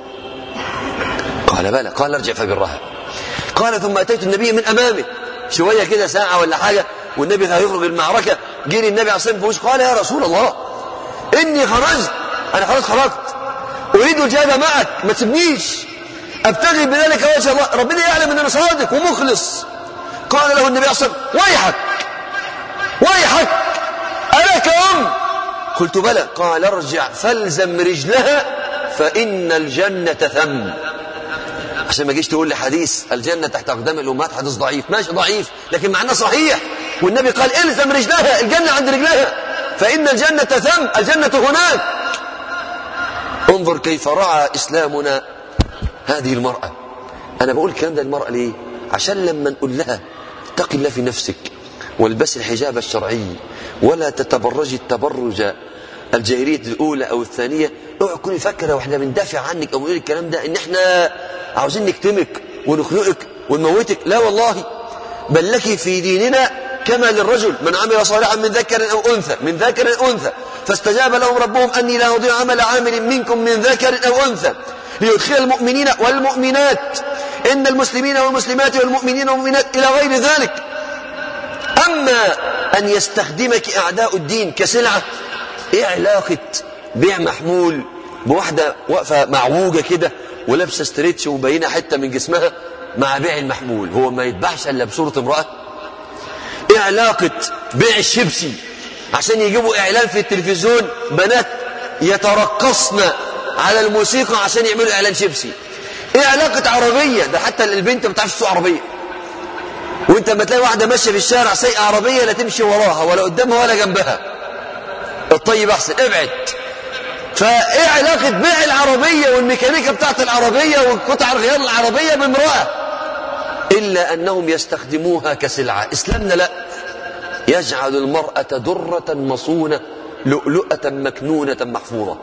قال بلى قال ارجع فبرها قال ثم أتيت النبي من أمامه شوية كده ساعة ولا حاجة والنبي هيخرج المعركة جري النبي عليه الصلاة والسلام قال يا رسول الله إني خرجت أنا خلاص خرجت أريد الجهاد معك ما تسيبنيش أبتغي بذلك وجه الله ربنا يعلم أن أنا صادق ومخلص قال له النبي صلى الله عليه وسلم ويحك ويحك ألك أم قلت بلى قال ارجع فالزم رجلها فإن الجنة ثم عشان ما جيش تقول لي حديث الجنة تحت أقدام الأمهات حديث ضعيف ماشي ضعيف لكن معناه صحيح والنبي قال الزم رجلها الجنة عند رجلها فإن الجنة ثم الجنة هناك انظر كيف رعى إسلامنا هذه المرأة أنا بقول الكلام ده للمرأة ليه عشان لما نقول لها اتقي الله في نفسك والبسي الحجاب الشرعي ولا تتبرجي التبرج الجاهلية الأولى أو الثانية اوعي تكوني فاكرة واحنا بندافع عنك أو بنقول الكلام ده إن احنا عاوزين نكتمك ونخنقك ونموتك لا والله بل لك في ديننا كما للرجل من عمل صالحا من ذكر أو أنثى من ذكر أو أنثى فاستجاب لهم ربهم أني لا أضيع عمل عامل منكم من ذكر أو أنثى ليدخل المؤمنين والمؤمنات إن المسلمين والمسلمات والمؤمنين والمؤمنات إلى غير ذلك أما أن يستخدمك أعداء الدين كسلعة إيه علاقة بيع محمول بواحدة واقفة معوجة كده ولابسة ستريتش ومبينة حتة من جسمها مع بيع المحمول هو ما يتباعش إلا بصورة امرأة إيه علاقة بيع الشيبسي عشان يجيبوا إعلان في التلفزيون بنات يترقصن على الموسيقى عشان يعملوا إعلان شيبسي ايه علاقة عربية ده حتى البنت ما بتعرفش تسوق عربية وانت لما تلاقي واحدة ماشية في الشارع سايقة عربية لا تمشي وراها ولا قدامها ولا جنبها الطيب احسن ابعد فايه علاقة بيع العربية والميكانيكا بتاعت العربية وقطع الغيار العربية بامرأة إلا أنهم يستخدموها كسلعة إسلامنا لا يجعل المرأة درة مصونة لؤلؤة مكنونة محفوظة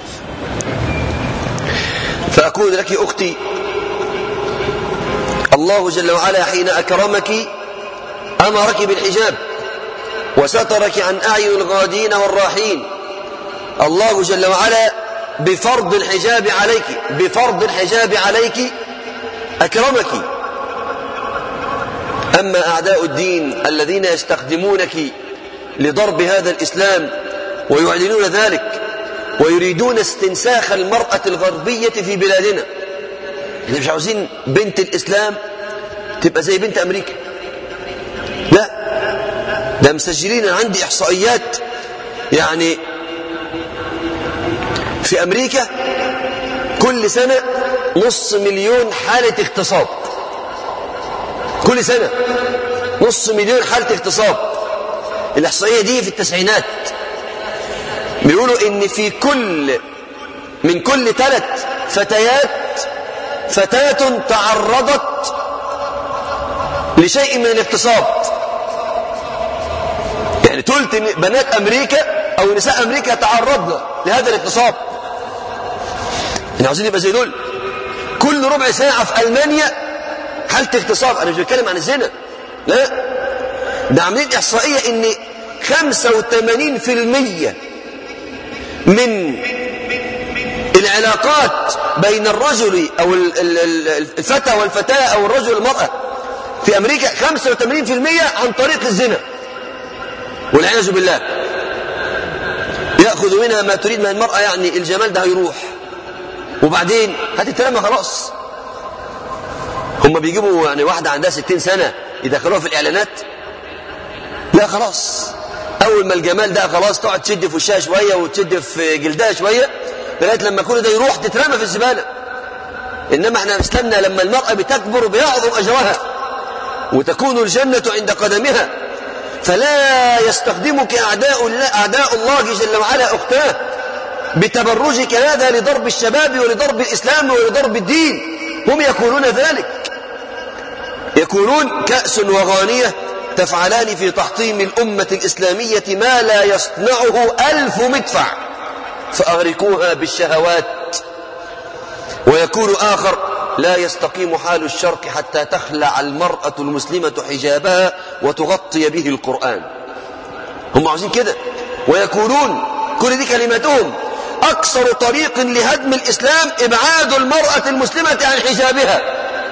فأقول لك أختي الله الله جل وعلا حين أكرمك أمرك بالحجاب وسترك عن أعين الغادين والراحين الله جل وعلا بفرض الحجاب عليك بفرض الحجاب عليك أكرمك أما أعداء الدين الذين يستخدمونك لضرب هذا الإسلام ويعلنون ذلك ويريدون استنساخ المرأة الغربية في بلادنا احنا مش عاوزين بنت الإسلام تبقى زي بنت أمريكا لا ده مسجلين عندي إحصائيات يعني في أمريكا كل سنة نص مليون حالة اغتصاب كل سنة نص مليون حالة اغتصاب الإحصائية دي في التسعينات بيقولوا إن في كل من كل ثلاث فتيات فتاة تعرضت لشيء من الاغتصاب يعني ثلث بنات أمريكا أو نساء أمريكا تعرضن لهذا الاغتصاب احنا عاوزين نبقى زي دول كل ربع ساعة في ألمانيا حالة اغتصاب أنا مش بتكلم عن الزنا لا ده عاملين إحصائية إن 85% من العلاقات بين الرجل أو الفتى والفتاة أو الرجل والمرأة في أمريكا 85% عن طريق الزنا والعياذ بالله يأخذ منها ما تريد من المرأة يعني الجمال ده هيروح وبعدين هتترمى خلاص هم بيجيبوا يعني واحدة عندها 60 سنة يدخلوها في الإعلانات لا خلاص أول ما الجمال ده خلاص تقعد تشد في وشها شوية وتشد في جلدها شوية لغاية لما كل ده يروح تترمى في الزبالة إنما احنا اسلامنا لما المرأة بتكبر بيعظم أجرها وتكون الجنة عند قدمها فلا يستخدمك أعداء الله, أعداء الله جل وعلا أختاه بتبرجك هذا لضرب الشباب ولضرب الإسلام ولضرب الدين هم يقولون ذلك يقولون كأس وغانية تفعلان في تحطيم الأمة الإسلامية ما لا يصنعه ألف مدفع فأغرقوها بالشهوات ويقول آخر لا يستقيم حال الشرق حتى تخلع المرأة المسلمة حجابها وتغطي به القرآن هم عاوزين كده ويقولون كل دي كلماتهم أكثر طريق لهدم الإسلام إبعاد المرأة المسلمة عن حجابها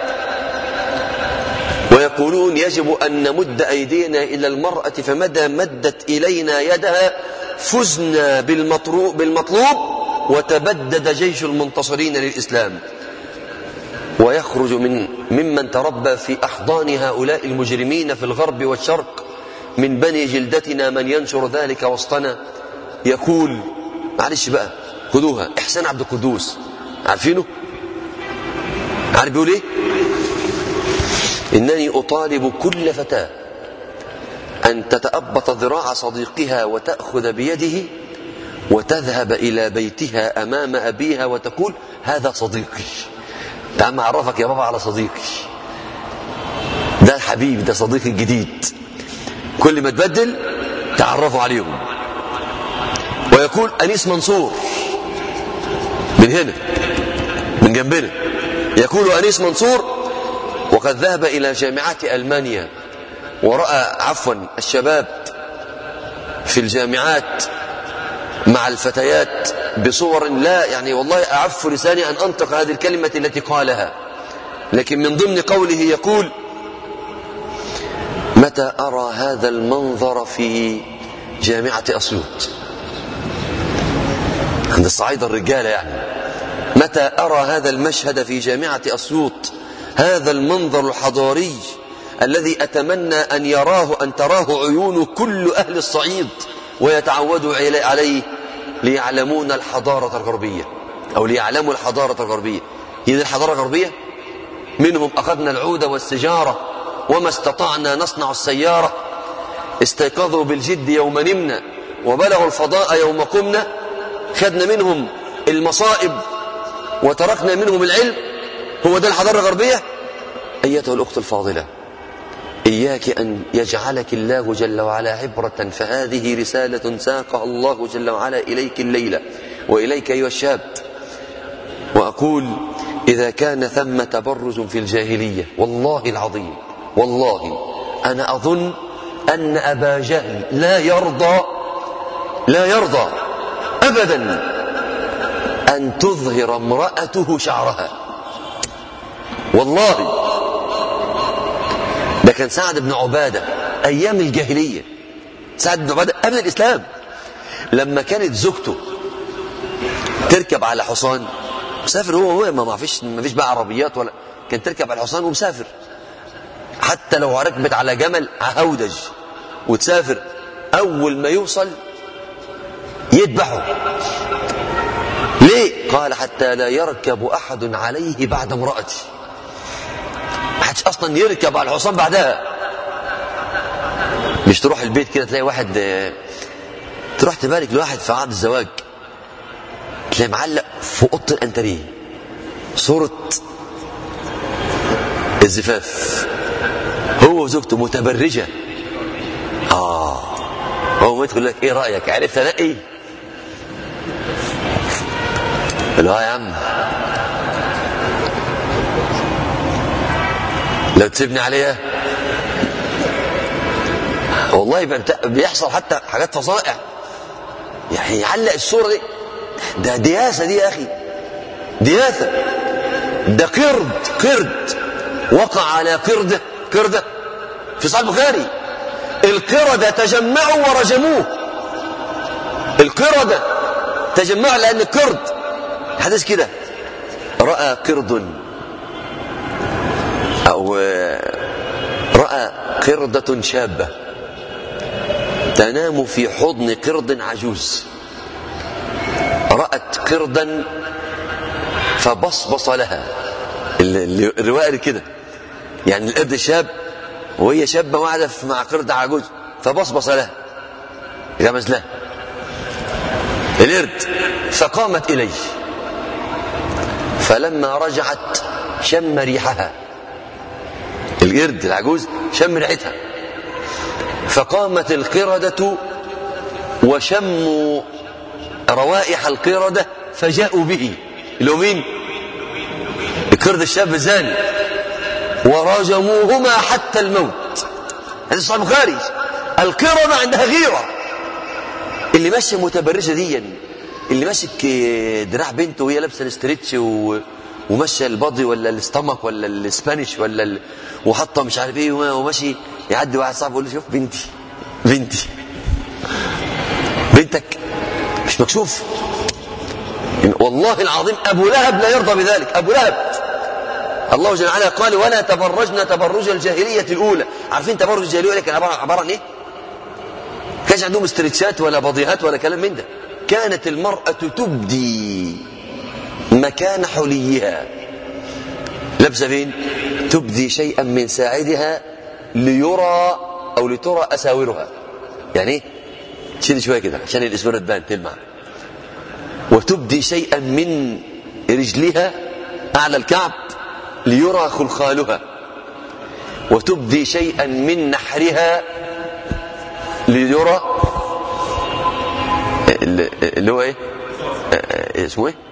ويقولون يجب أن نمد أيدينا إلى المرأة فمدى مدت إلينا يدها فزنا بالمطلوب وتبدد جيش المنتصرين للإسلام ويخرج من ممن تربى في أحضان هؤلاء المجرمين في الغرب والشرق من بني جلدتنا من ينشر ذلك وسطنا يقول معلش بقى خذوها إحسان عبد القدوس عارفينه عارف بيقول ايه إنني أطالب كل فتاة أن تتأبط ذراع صديقها وتأخذ بيده وتذهب إلى بيتها أمام أبيها وتقول هذا صديقي تعال أعرفك يا بابا على صديقي ده الحبيب ده صديقي الجديد كل ما تبدل تعرفوا عليهم ويقول أنيس منصور من هنا من جنبنا يقول أنيس منصور وقد ذهب إلى جامعات ألمانيا ورأى عفوا الشباب في الجامعات مع الفتيات بصور لا يعني والله أعف لساني أن أنطق هذه الكلمة التي قالها لكن من ضمن قوله يقول متى أرى هذا المنظر في جامعة أسيوط عند الصعيدة الرجالة يعني متى أرى هذا المشهد في جامعة أسيوط هذا المنظر الحضاري الذي أتمنى أن يراه أن تراه عيون كل أهل الصعيد ويتعودوا عليه ليعلمون الحضارة الغربية أو ليعلموا الحضارة الغربية هي دي الحضارة الغربية منهم أخذنا العود والسجارة وما استطعنا نصنع السيارة استيقظوا بالجد يوم نمنا وبلغوا الفضاء يوم قمنا خدنا منهم المصائب وتركنا منهم العلم هو ده الحضارة الغربية أيتها الأخت الفاضلة إياك أن يجعلك الله جل وعلا عبرة فهذه رسالة ساقها الله جل وعلا إليك الليلة وإليك أيها الشاب وأقول إذا كان ثم تبرج في الجاهلية والله العظيم والله أنا أظن أن أبا جهل لا يرضى لا يرضى أبدا أن تظهر امرأته شعرها والله ده كان سعد بن عبادة أيام الجاهلية سعد بن عبادة قبل الإسلام لما كانت زوجته تركب على حصان مسافر هو هو ما فيش ما فيش بقى عربيات ولا كان تركب على الحصان ومسافر حتى لو ركبت على جمل هودج وتسافر اول ما يوصل يذبحه ليه قال حتى لا يركب احد عليه بعد امرأتي ما حدش اصلا يركب على الحصان بعدها مش تروح البيت كده تلاقي واحد آه، تروح تبارك لواحد في عقد الزواج تلاقي معلق في اوضه الانتريه صوره الزفاف هو وزوجته متبرجه اه هو ما يدخل لك ايه رايك عرفت انا ايه لا يا عم لو تسيبني عليها والله بنت- بيحصل حتى حاجات فظائع يعني يعلق الصورة دي ده دياسة دي يا أخي دياسة ده قرد قرد وقع على قردة قردة في صحيح البخاري القردة تجمعوا ورجموه القردة تجمعوا لأن قرد حدث كده رأى قرد أو آه، رأى قردة شابة تنام في حضن قرد عجوز رأت قردا فبصبص لها ال- ال- الرواية كده يعني القرد شاب وهي شابة قاعدة في- مع قرد عجوز فبصبص لها غمز لها القرد فقامت إليه فلما رجعت شم ريحها القرد العجوز شم ريحتها فقامت القردة وشموا روائح القردة فجاءوا به اللي هو مين؟ القرد الشاب الزاني ورجموهما حتى الموت هذا صحيح البخاري القردة عندها غيرة اللي ماشية متبرجة دي اللي ماسك دراع بنته وهي لابسه الاسترتش و... وماشيه البادي ولا الاستمك ولا الاسبانيش ولا ال... وحاطه مش عارف ايه وماشي يعدي واحد صاحبه يقول له شوف بنتي بنتي بنتك مش مكشوف والله العظيم ابو لهب لا يرضى بذلك ابو لهب الله جل وعلا قال ولا تبرجنا تبرج الجاهليه الاولى عارفين تبرج الجاهليه الاولى كان عباره عباره عن ايه؟ كانش عندهم استرتشات ولا بضيهات ولا كلام من ده كانت المرأة تبدي مكان حليها لابسة فين تبدي شيئا من ساعدها ليرى أو لترى أساورها يعني ايه شيل شوية كده عشان الإسمرة تبان تلمع وتبدي شيئا من رجلها أعلى الكعب ليرى خلخالها وتبدي شيئا من نحرها ليرى اللي هو ايه آه، اسمه ايه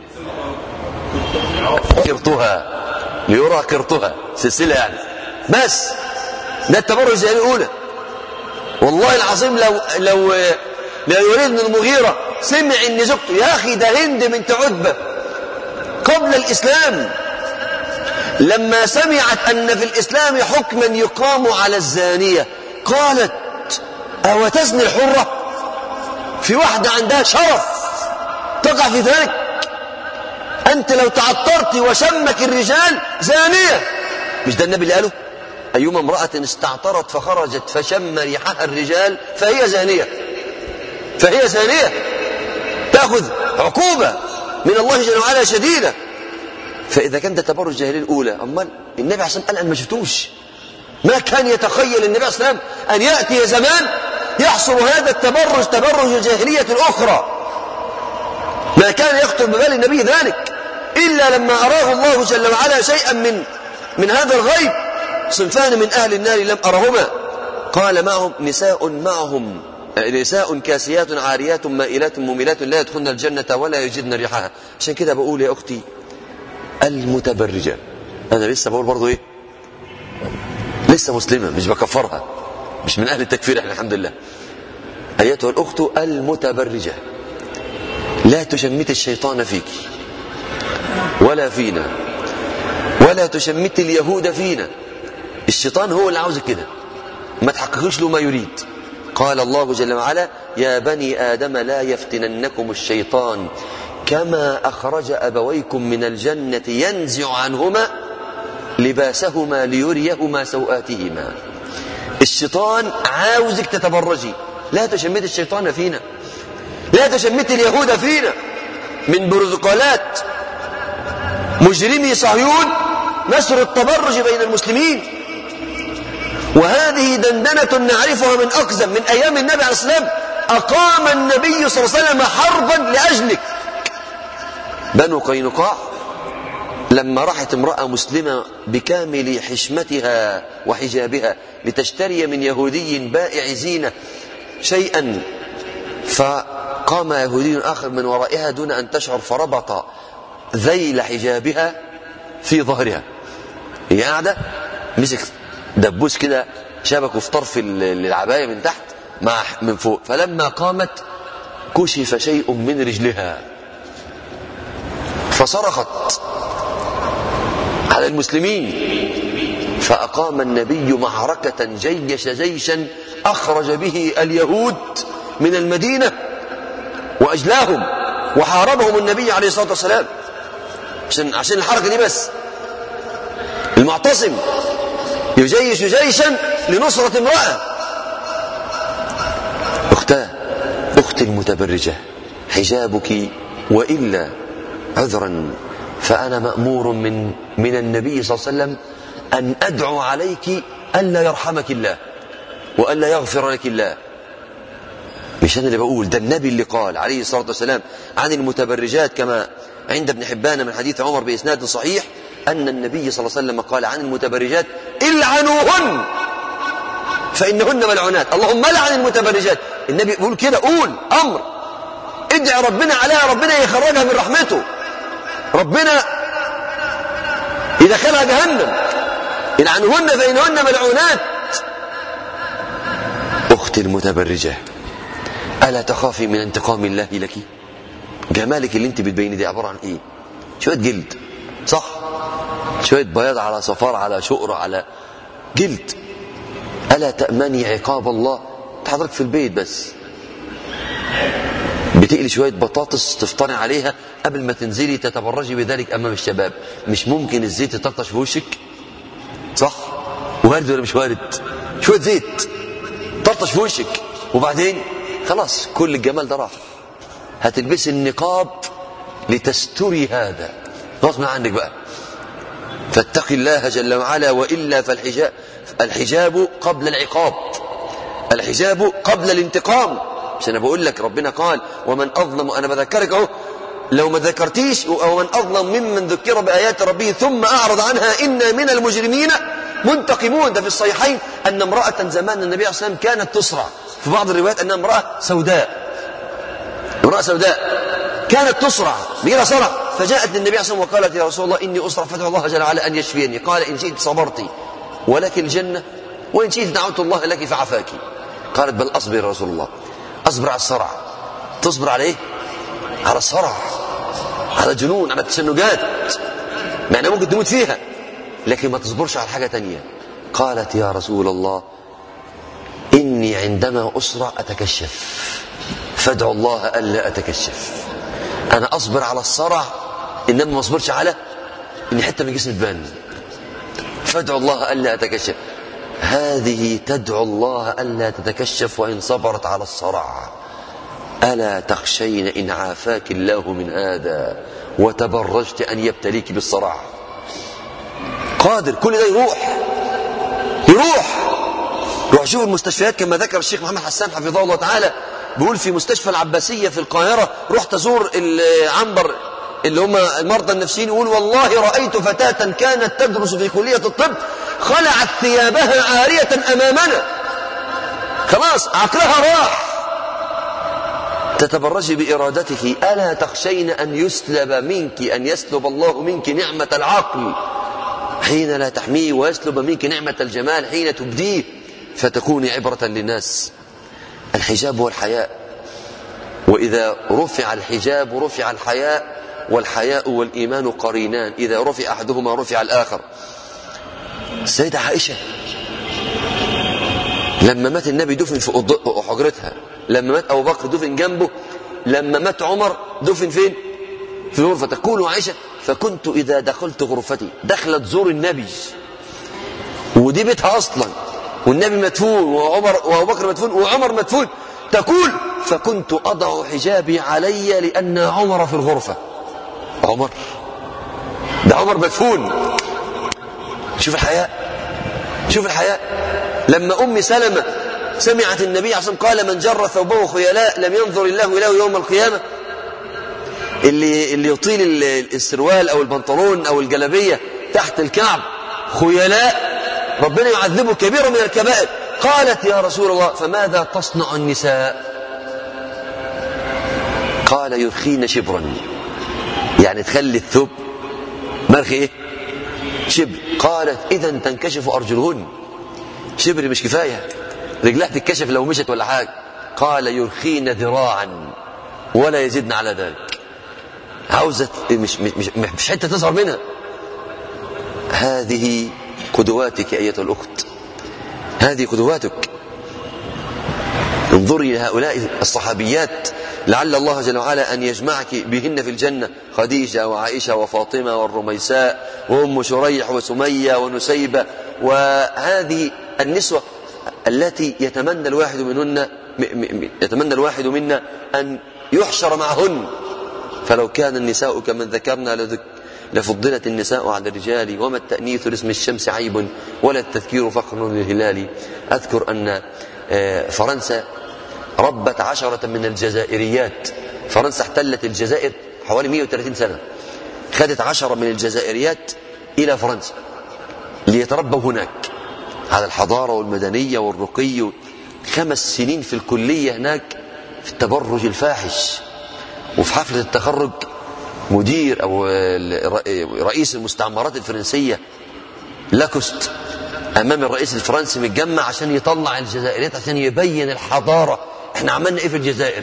قرطها ليرى قرطها سلسله يعني بس ده التبرج زي الاولى والله العظيم لو لو لو يريد بن المغيرة سمع ان زوجته يا اخي ده هند بنت عتبة قبل الاسلام لما سمعت ان في الاسلام حكما يقام على الزانية قالت او تزني الحرة في واحدة عندها شرف تقع في ذلك أنت لو تعطرت وشمك الرجال زانية مش ده النبي اللي قاله أيما امرأة استعطرت فخرجت فشم ريحها الرجال فهي زانية فهي زانية تأخذ عقوبة من الله جل وعلا شديدة فإذا كان ده تبرج الجاهلية الأولى أمال النبي عليه الصلاة والسلام قال أنا ما شفتوش ما كان يتخيل النبي عليه الصلاة والسلام أن يأتي زمان يحصل هذا التبرج تبرج الجاهلية الأخرى ما كان يخطر ببال النبي ذلك إلا لما أراه الله جل وعلا شيئا من من هذا الغيب صنفان من أهل النار لم أرهما قال معهم نساء معهم نساء كاسيات عاريات مائلات مميلات لا يدخلن الجنة ولا يجدن ريحها عشان كده بقول يا أختي المتبرجة أنا لسه بقول برضو إيه لسه مسلمة مش بكفرها مش من أهل التكفير احنا الحمد لله أيتها الأخت المتبرجة لا تشمت الشيطان فيك ولا فينا ولا تشمت اليهود فينا الشيطان هو اللي عاوزك كده ما تحققش له ما يريد قال الله جل وعلا يا بني آدم لا يفتننكم الشيطان كما أخرج أبويكم من الجنة ينزع عنهما لباسهما ليريهما سوآتهما الشيطان عاوزك تتبرجي لا تشمت الشيطان فينا لا تشمت اليهود فينا من بروتوكولات مجرمي صهيون نشر التبرج بين المسلمين وهذه دندنة نعرفها من أقزم من أيام النبي عليه السلام أقام النبي صلى الله عليه وسلم حربا لأجلك بنو قينقاع لما راحت امرأة مسلمة بكامل حشمتها وحجابها لتشتري من يهودي بائع زينة شيئا فقام يهودي آخر من ورائها دون أن تشعر فربط ذيل حجابها في ظهرها هي قاعدة مسك دبوس كده شبكه في طرف العباية من تحت مع من فوق فلما قامت كشف شيء من رجلها فصرخت على المسلمين فأقام النبي معركة جيش جيشا أخرج به اليهود من المدينة وأجلاهم وحاربهم النبي عليه الصلاة والسلام عشان عشان الحركة دي بس المعتصم يجيش جيشا لنصرة امرأة أختاه أختي المتبرجة حجابك وإلا عذرا فأنا مأمور من من النبي صلى الله عليه وسلم أن أدعو عليك ألا يرحمك الله وألا يغفر لك الله مش أنا اللي بقول ده النبي اللي قال عليه الصلاة والسلام عن المتبرجات كما عند ابن حبان من حديث عمر بإسناد صحيح أن النبي صلى الله عليه وسلم قال عن المتبرجات العنوهن فإنهن ملعونات اللهم لعن المتبرجات النبي بيقول كده قول أمر ادعي ربنا عليها ربنا يخرجها من رحمته ربنا يدخلها جهنم العنهن فإنهن ملعونات أختي المتبرجة ألا تخافي من انتقام الله لك جمالك اللي انت بتبيني دي عبارة عن ايه شوية جلد صح شوية بياض على صفار على شقر على جلد ألا تأمني عقاب الله تحضرك في البيت بس بتقلي شوية بطاطس تفطري عليها قبل ما تنزلي تتبرجي بذلك أمام الشباب مش ممكن الزيت يطرطش في وشك صح وارد ولا مش وارد شوية زيت طرطش في وشك وبعدين خلاص كل الجمال ده راح هتلبسي النقاب لتستري هذا غصب عنك بقى فاتقي الله جل وعلا وإلا فالحجاب الحجاب قبل العقاب الحجاب قبل الانتقام مش انا بقول لك ربنا قال ومن اظلم انا بذكرك اهو لو ما ذكرتيش ومن اظلم ممن ذكر بايات ربه ثم اعرض عنها انا من المجرمين منتقمون ده في الصحيحين ان امراه زمان النبي عليه الصلاه والسلام كانت تصرع في بعض الروايات انها امراه سوداء امراه سوداء كانت تصرع بيجيلها صرع فجاءت للنبي عليه الصلاه والسلام وقالت يا رسول الله اني اسرع فادعو الله جل وعلا ان يشفيني قال ان شئت صبرت ولك الجنه وان شئت دعوت الله لك فعفاك قالت بل اصبر يا رسول الله اصبر على الصرع تصبر على ايه على الصرع على جنون على التشنجات معنى ممكن تموت فيها لكن ما تصبرش على حاجة تانية قالت يا رسول الله إني عندما أسرع أتكشف فادعو الله ألا أتكشف أنا أصبر على الصرع إنما ما أصبرش على إن حتة من جسمي تبان فادعو الله ألا أتكشف هذه تدعو الله ألا تتكشف وإن صبرت على الصرع ألا تخشين إن عافاك الله من هذا وتبرجت أن يبتليك بالصرع قادر كل ده يروح يروح روح شوف المستشفيات كما ذكر الشيخ محمد حسان حفظه الله تعالى بيقول في مستشفى العباسية في القاهرة روح تزور العنبر اللي هم المرضى النفسيين يقول والله رأيت فتاة كانت تدرس في كلية الطب خلعت ثيابها عارية أمامنا خلاص عقلها راح تتبرجي بإرادتك ألا تخشين أن يسلب منك أن يسلب الله منك نعمة العقل حين لا تحميه ويسلب منك نعمة الجمال حين تبديه فتكوني عبرة للناس الحجاب والحياء وإذا رفع الحجاب رفع الحياء والحياء والإيمان قرينان إذا رفع أحدهما رفع الآخر السيدة عائشة لما مات النبي دفن في حجرتها لما مات أبو بكر دفن جنبه لما مات عمر دفن فين في الغرفة تقول عائشة فكنت إذا دخلت غرفتي دخلت زور النبي ودي بيتها أصلا والنبي مدفون وعمر وأبو بكر مدفون وعمر مدفون تقول فكنت أضع حجابي علي لأن عمر في الغرفة عمر ده عمر مدفون شوف الحياء شوف الحياء لما أم سلمة سمعت النبي عليه قال من جر ثوبه خيلاء لم ينظر الله له يوم القيامة اللي اللي يطيل السروال أو البنطلون أو الجلبية تحت الكعب خيلاء ربنا يعذبه كبيرا من الكبائر قالت يا رسول الله فماذا تصنع النساء قال يرخين شبرا يعني تخلي الثوب مرخي ايه شبر قالت اذا تنكشف ارجلهن شبر مش كفايه رجلها تتكشف لو مشت ولا حاجه قال يرخين ذراعا ولا يزيدن على ذلك عاوزه مش مش مش, مش حته تظهر منها هذه قدواتك ايتها الاخت هذه قدواتك انظري لهؤلاء الصحابيات لعل الله جل وعلا أن يجمعك بهن في الجنة خديجة وعائشة وفاطمة والرميساء وأم شريح وسمية ونسيبة وهذه النسوة التي يتمنى الواحد منهن يتمنى الواحد منا أن يحشر معهن فلو كان النساء كمن ذكرنا لفضلت النساء على الرجال وما التأنيث لاسم الشمس عيب ولا التذكير فقر للهلال أذكر أن فرنسا ربت عشرة من الجزائريات فرنسا احتلت الجزائر حوالي 130 سنة خدت عشرة من الجزائريات إلى فرنسا ليتربوا هناك على الحضارة والمدنية والرقي خمس سنين في الكلية هناك في التبرج الفاحش وفي حفلة التخرج مدير أو رئيس المستعمرات الفرنسية لاكوست أمام الرئيس الفرنسي متجمع عشان يطلع الجزائريات عشان يبين الحضارة احنا عملنا ايه في الجزائر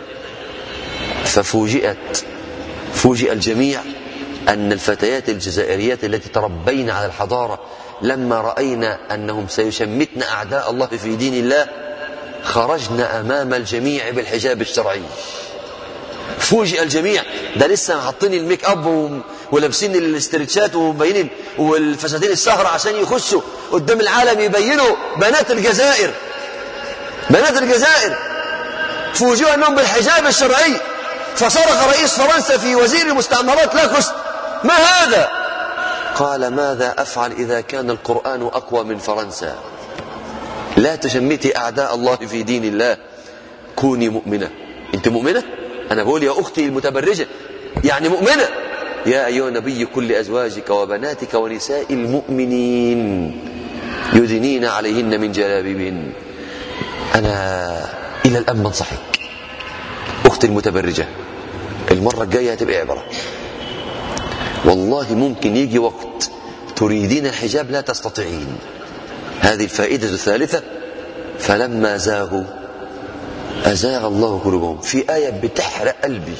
ففوجئت فوجئ الجميع أن الفتيات الجزائريات التي تربين على الحضارة لما رأينا أنهم سيشمتن أعداء الله في دين الله خرجن أمام الجميع بالحجاب الشرعي فوجئ الجميع ده لسه حاطين الميك اب ولابسين الاسترتشات ومبينين والفساتين السهرة عشان يخشوا قدام العالم يبينوا بنات الجزائر بنات الجزائر فوجئوا انهم بالحجاب الشرعي فصرخ رئيس فرنسا في وزير المستعمرات لاكوست ما هذا قال ماذا افعل اذا كان القران اقوى من فرنسا لا تشمتي اعداء الله في دين الله كوني مؤمنه انت مؤمنه انا بقول يا اختي المتبرجه يعني مؤمنه يا ايها النبي كل ازواجك وبناتك ونساء المؤمنين يدنين عليهن من جلابيبهن انا الى الان بنصحك اختي المتبرجه المره الجايه هتبقى عبره والله ممكن يجي وقت تريدين الحجاب لا تستطيعين هذه الفائده الثالثه فلما زاغوا ازاغ الله قلوبهم في ايه بتحرق قلبي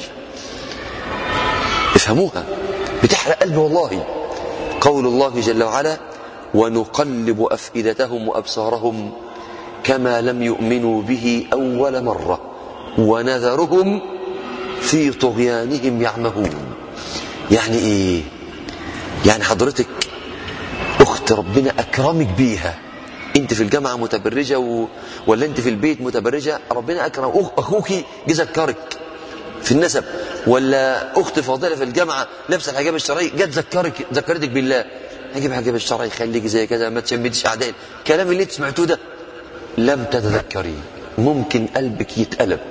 افهموها بتحرق قلبي والله قول الله جل وعلا ونقلب افئدتهم وابصارهم كما لم يؤمنوا به اول مره ونذرهم في طغيانهم يعمهون يعني ايه يعني حضرتك اخت ربنا اكرمك بيها انت في الجامعه متبرجه و... ولا انت في البيت متبرجه ربنا اكرم أخ... اخوك جه ذكرك في النسب ولا اخت فاضله في الجامعه لابسه الحجاب الشرعي جت ذكرك ذكرتك بالله هجيب الحجاب الشرعي خليك زي كذا ما تشمتش اعدائي الكلام اللي انت سمعتوه ده لم تتذكري ممكن قلبك يتقلب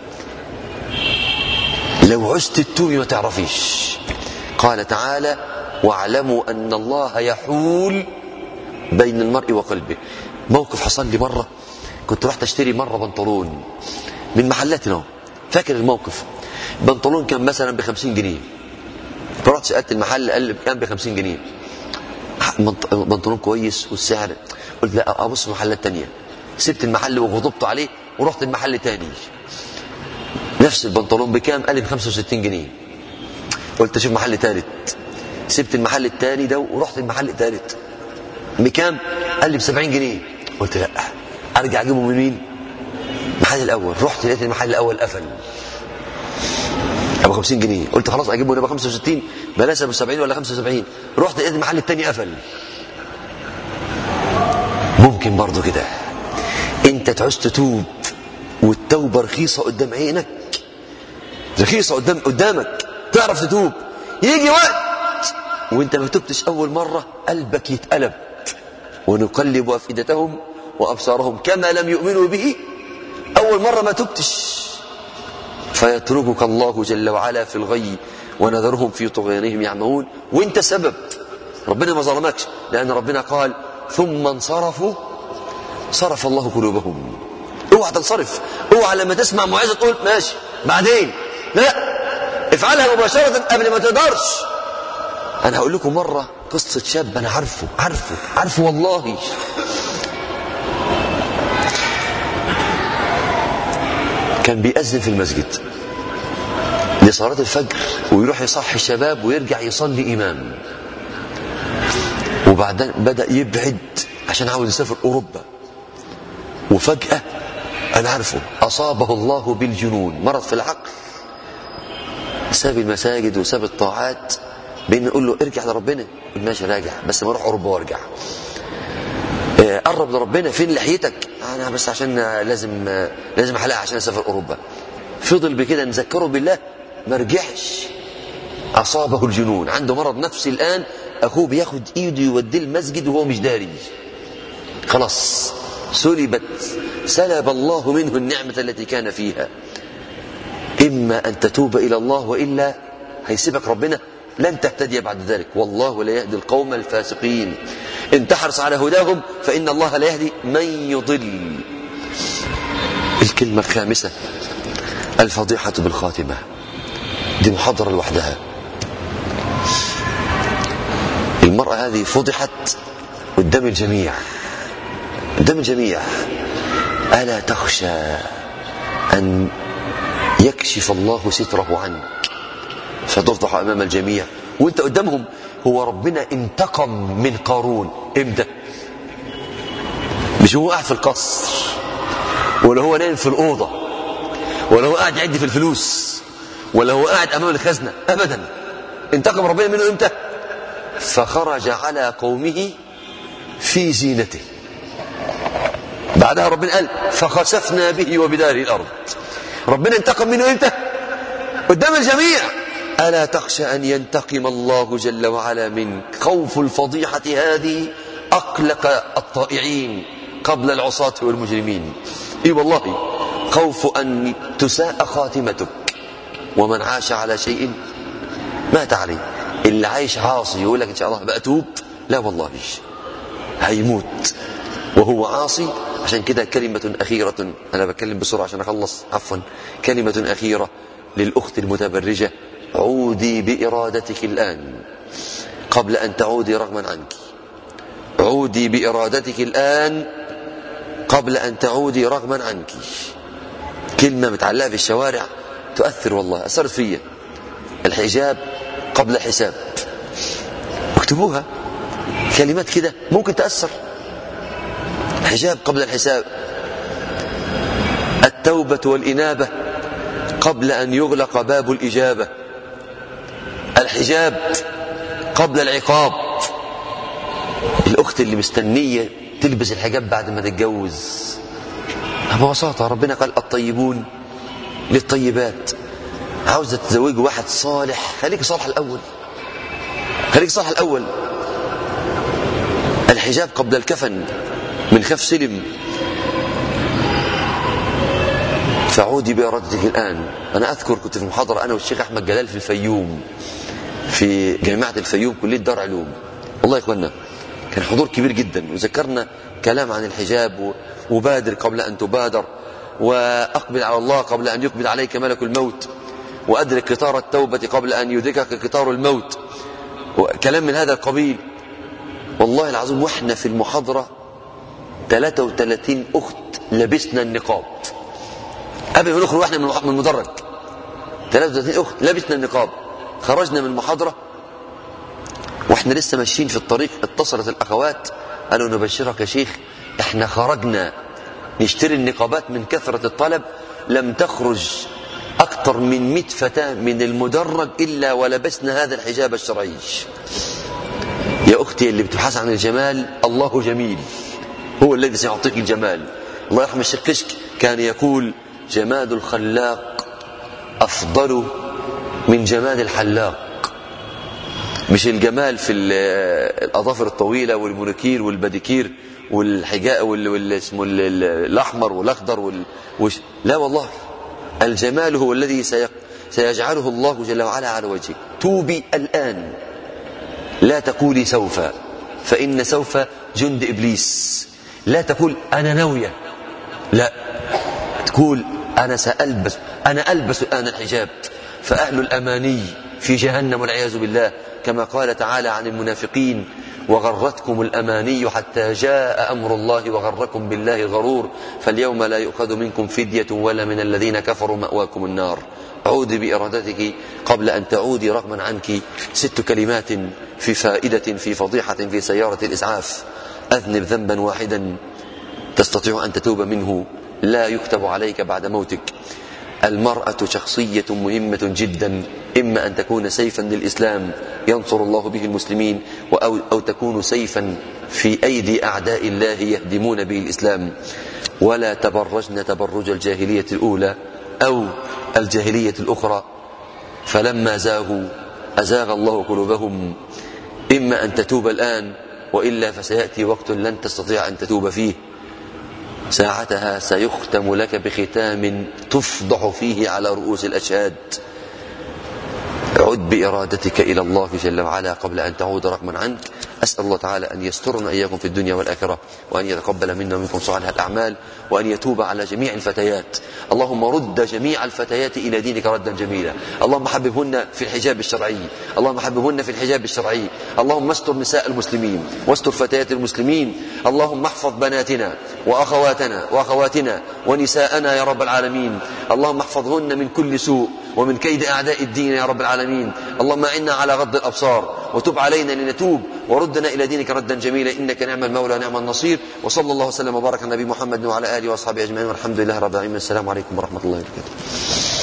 لو عشت التوبي ما تعرفيش قال تعالى واعلموا ان الله يحول بين المرء وقلبه موقف حصل لي مره كنت رحت اشتري مره بنطلون من محلاتنا فاكر الموقف بنطلون كان مثلا ب 50 جنيه فرحت سالت المحل قال لي كان ب 50 جنيه منط- بنطلون كويس والسعر قلت لا ابص محلات تانية سبت المحل وغضبت عليه ورحت المحل تاني نفس البنطلون بكام قال لي ب 65 جنيه قلت اشوف محل ثالث سبت المحل الثاني ده ورحت المحل الثالث بكام قال لي ب 70 جنيه قلت لا ارجع اجيبه من مين المحل الاول رحت لقيت المحل الاول قفل ابو 50 جنيه قلت خلاص اجيبه هنا ب 65 بلاش ابو 70 ولا 75 رحت لقيت المحل الثاني قفل ممكن برضه كده انت تعوز تتوب والتوبه رخيصه قدام عينك رخيصه قدام قدامك تعرف تتوب يجي وقت وانت ما تبتش اول مره قلبك يتقلب ونقلب افئدتهم وابصارهم كما لم يؤمنوا به اول مره ما تبتش فيتركك الله جل وعلا في الغي ونذرهم في طغيانهم يعمهون وانت سبب ربنا ما ظلمكش لان ربنا قال ثم انصرفوا صرف الله قلوبهم اوعى تنصرف اوعى لما تسمع موعظه تقول ماشي بعدين لا افعلها مباشره قبل ما تقدرش انا هقول لكم مره قصه شاب انا عارفه عارفه عارفه والله كان بيأذن في المسجد لصلاة الفجر ويروح يصحي الشباب ويرجع يصلي إمام وبعدين بدأ يبعد عشان عاوز يسافر أوروبا وفجأة أنا عارفه أصابه الله بالجنون مرض في العقل ساب المساجد وساب الطاعات بين نقول له ارجع لربنا يقول ماشي راجع بس ما اروح اوروبا وارجع آه، قرب لربنا فين لحيتك انا بس عشان لازم آه، لازم احلقها عشان اسافر اوروبا فضل بكده نذكره بالله ما رجعش اصابه الجنون عنده مرض نفسي الان اخوه بياخد ايده يوديه المسجد وهو مش داري خلاص سلبت سلب الله منه النعمه التي كان فيها إما أن تتوب إلى الله وإلا هيسيبك ربنا لن تهتدي بعد ذلك والله لا يهدي القوم الفاسقين إن تحرص على هداهم فإن الله لا يهدي من يضل الكلمة الخامسة الفضيحة بالخاتمة دي محاضرة لوحدها المرأة هذه فضحت قدام الجميع قدام الجميع ألا تخشى أن يكشف الله ستره عنك فتفضح امام الجميع وانت قدامهم هو ربنا انتقم من قارون امتى مش هو قاعد في القصر ولا هو نايم في الاوضه ولا هو قاعد يعد في الفلوس ولا هو قاعد امام الخزنه ابدا انتقم ربنا منه امتى فخرج على قومه في زينته بعدها ربنا قال فخسفنا به وبداره الارض ربنا انتقم منه امتى قدام الجميع الا تخشى ان ينتقم الله جل وعلا منك خوف الفضيحه هذه اقلق الطائعين قبل العصاه والمجرمين اي والله خوف ان تساء خاتمتك ومن عاش على شيء مات عليه اللي عايش عاصي يقول لك ان شاء الله بأتوب لا والله هيموت وهو عاصي عشان كده كلمة أخيرة أنا بتكلم بسرعة عشان أخلص عفوا كلمة أخيرة للأخت المتبرجة عودي بإرادتك الآن قبل أن تعودي رغما عنك عودي بإرادتك الآن قبل أن تعودي رغما عنك كلمة متعلقة في الشوارع تؤثر والله أثرت فيا الحجاب قبل الحساب اكتبوها كلمات كده ممكن تأثر الحجاب قبل الحساب التوبة والإنابة قبل أن يغلق باب الإجابة الحجاب قبل العقاب الأخت اللي مستنية تلبس الحجاب بعد ما تتجوز ببساطة ربنا قال الطيبون للطيبات عاوزة تتزوج واحد صالح خليك صالح الأول خليك صالح الأول الحجاب قبل الكفن من خف سلم فعودي بإرادتك الآن أنا أذكر كنت في محاضرة أنا والشيخ أحمد جلال في الفيوم في جامعة الفيوم كلية دار علوم والله يا إخوانا كان حضور كبير جدا وذكرنا كلام عن الحجاب وبادر قبل أن تبادر وأقبل على الله قبل أن يقبل عليك ملك الموت وأدرك قطار التوبة قبل أن يدركك قطار الموت كلام من هذا القبيل والله العظيم واحنا في المحاضرة 33 أخت لبسنا النقاب قبل ما نخرج واحنا من المدرج 33 أخت لبسنا النقاب خرجنا من المحاضرة واحنا لسه ماشيين في الطريق اتصلت الأخوات قالوا نبشرك يا شيخ احنا خرجنا نشتري النقابات من كثرة الطلب لم تخرج أكثر من 100 فتاة من المدرج إلا ولبسنا هذا الحجاب الشرعي يا أختي اللي بتبحث عن الجمال الله جميل هو الذي سيعطيك الجمال الله يرحم الشيخ كشك كان يقول جمال الخلاق أفضل من جمال الحلاق مش الجمال في الأظافر الطويلة والمونيكير والباديكير والحجاء والاسمه الأحمر والأخضر وال... وش... لا والله الجمال هو الذي سيق... سيجعله الله جل وعلا على وجهك توبي الآن لا تقولي سوف فإن سوف جند إبليس لا تقول أنا ناوية لا تقول أنا سألبس أنا ألبس الآن الحجاب فأهل الأماني في جهنم والعياذ بالله كما قال تعالى عن المنافقين وغرتكم الأماني حتى جاء أمر الله وغركم بالله الغرور فاليوم لا يؤخذ منكم فدية ولا من الذين كفروا مأواكم النار عودي بإرادتك قبل أن تعودي رغما عنك ست كلمات في فائدة في فضيحة في سيارة الإسعاف أذنب ذنبا واحدا تستطيع أن تتوب منه لا يكتب عليك بعد موتك المرأة شخصية مهمة جدا إما أن تكون سيفا للإسلام ينصر الله به المسلمين أو, أو تكون سيفا في أيدي أعداء الله يهدمون به الإسلام ولا تبرجن تبرج الجاهلية الأولى أو الجاهلية الأخرى فلما زاغوا أزاغ الله قلوبهم إما أن تتوب الآن وإلا فسيأتي وقت لن تستطيع أن تتوب فيه ساعتها سيختم لك بختام تفضح فيه على رؤوس الأشهاد عد بإرادتك إلى الله جل وعلا قبل أن تعود رقما عنك أسأل الله تعالى أن يسترنا إياكم في الدنيا والآخرة وأن يتقبل منا ومنكم صالح الأعمال وأن يتوب على جميع الفتيات اللهم رد جميع الفتيات إلى دينك ردا جميلا اللهم حببهن في الحجاب الشرعي اللهم حببهن في الحجاب الشرعي اللهم استر نساء المسلمين واستر فتيات المسلمين اللهم احفظ بناتنا وأخواتنا وأخواتنا ونساءنا يا رب العالمين اللهم احفظهن من كل سوء ومن كيد أعداء الدين يا رب العالمين اللهم إنا على غض الأبصار وتب علينا لنتوب وردنا إلى دينك ردا جميلا إنك نعم المولى ونعم النصير وصلى الله وسلم وبارك على نبي محمد وعلى آله وأصحابه أجمعين والحمد لله رب العالمين السلام عليكم ورحمة الله وبركاته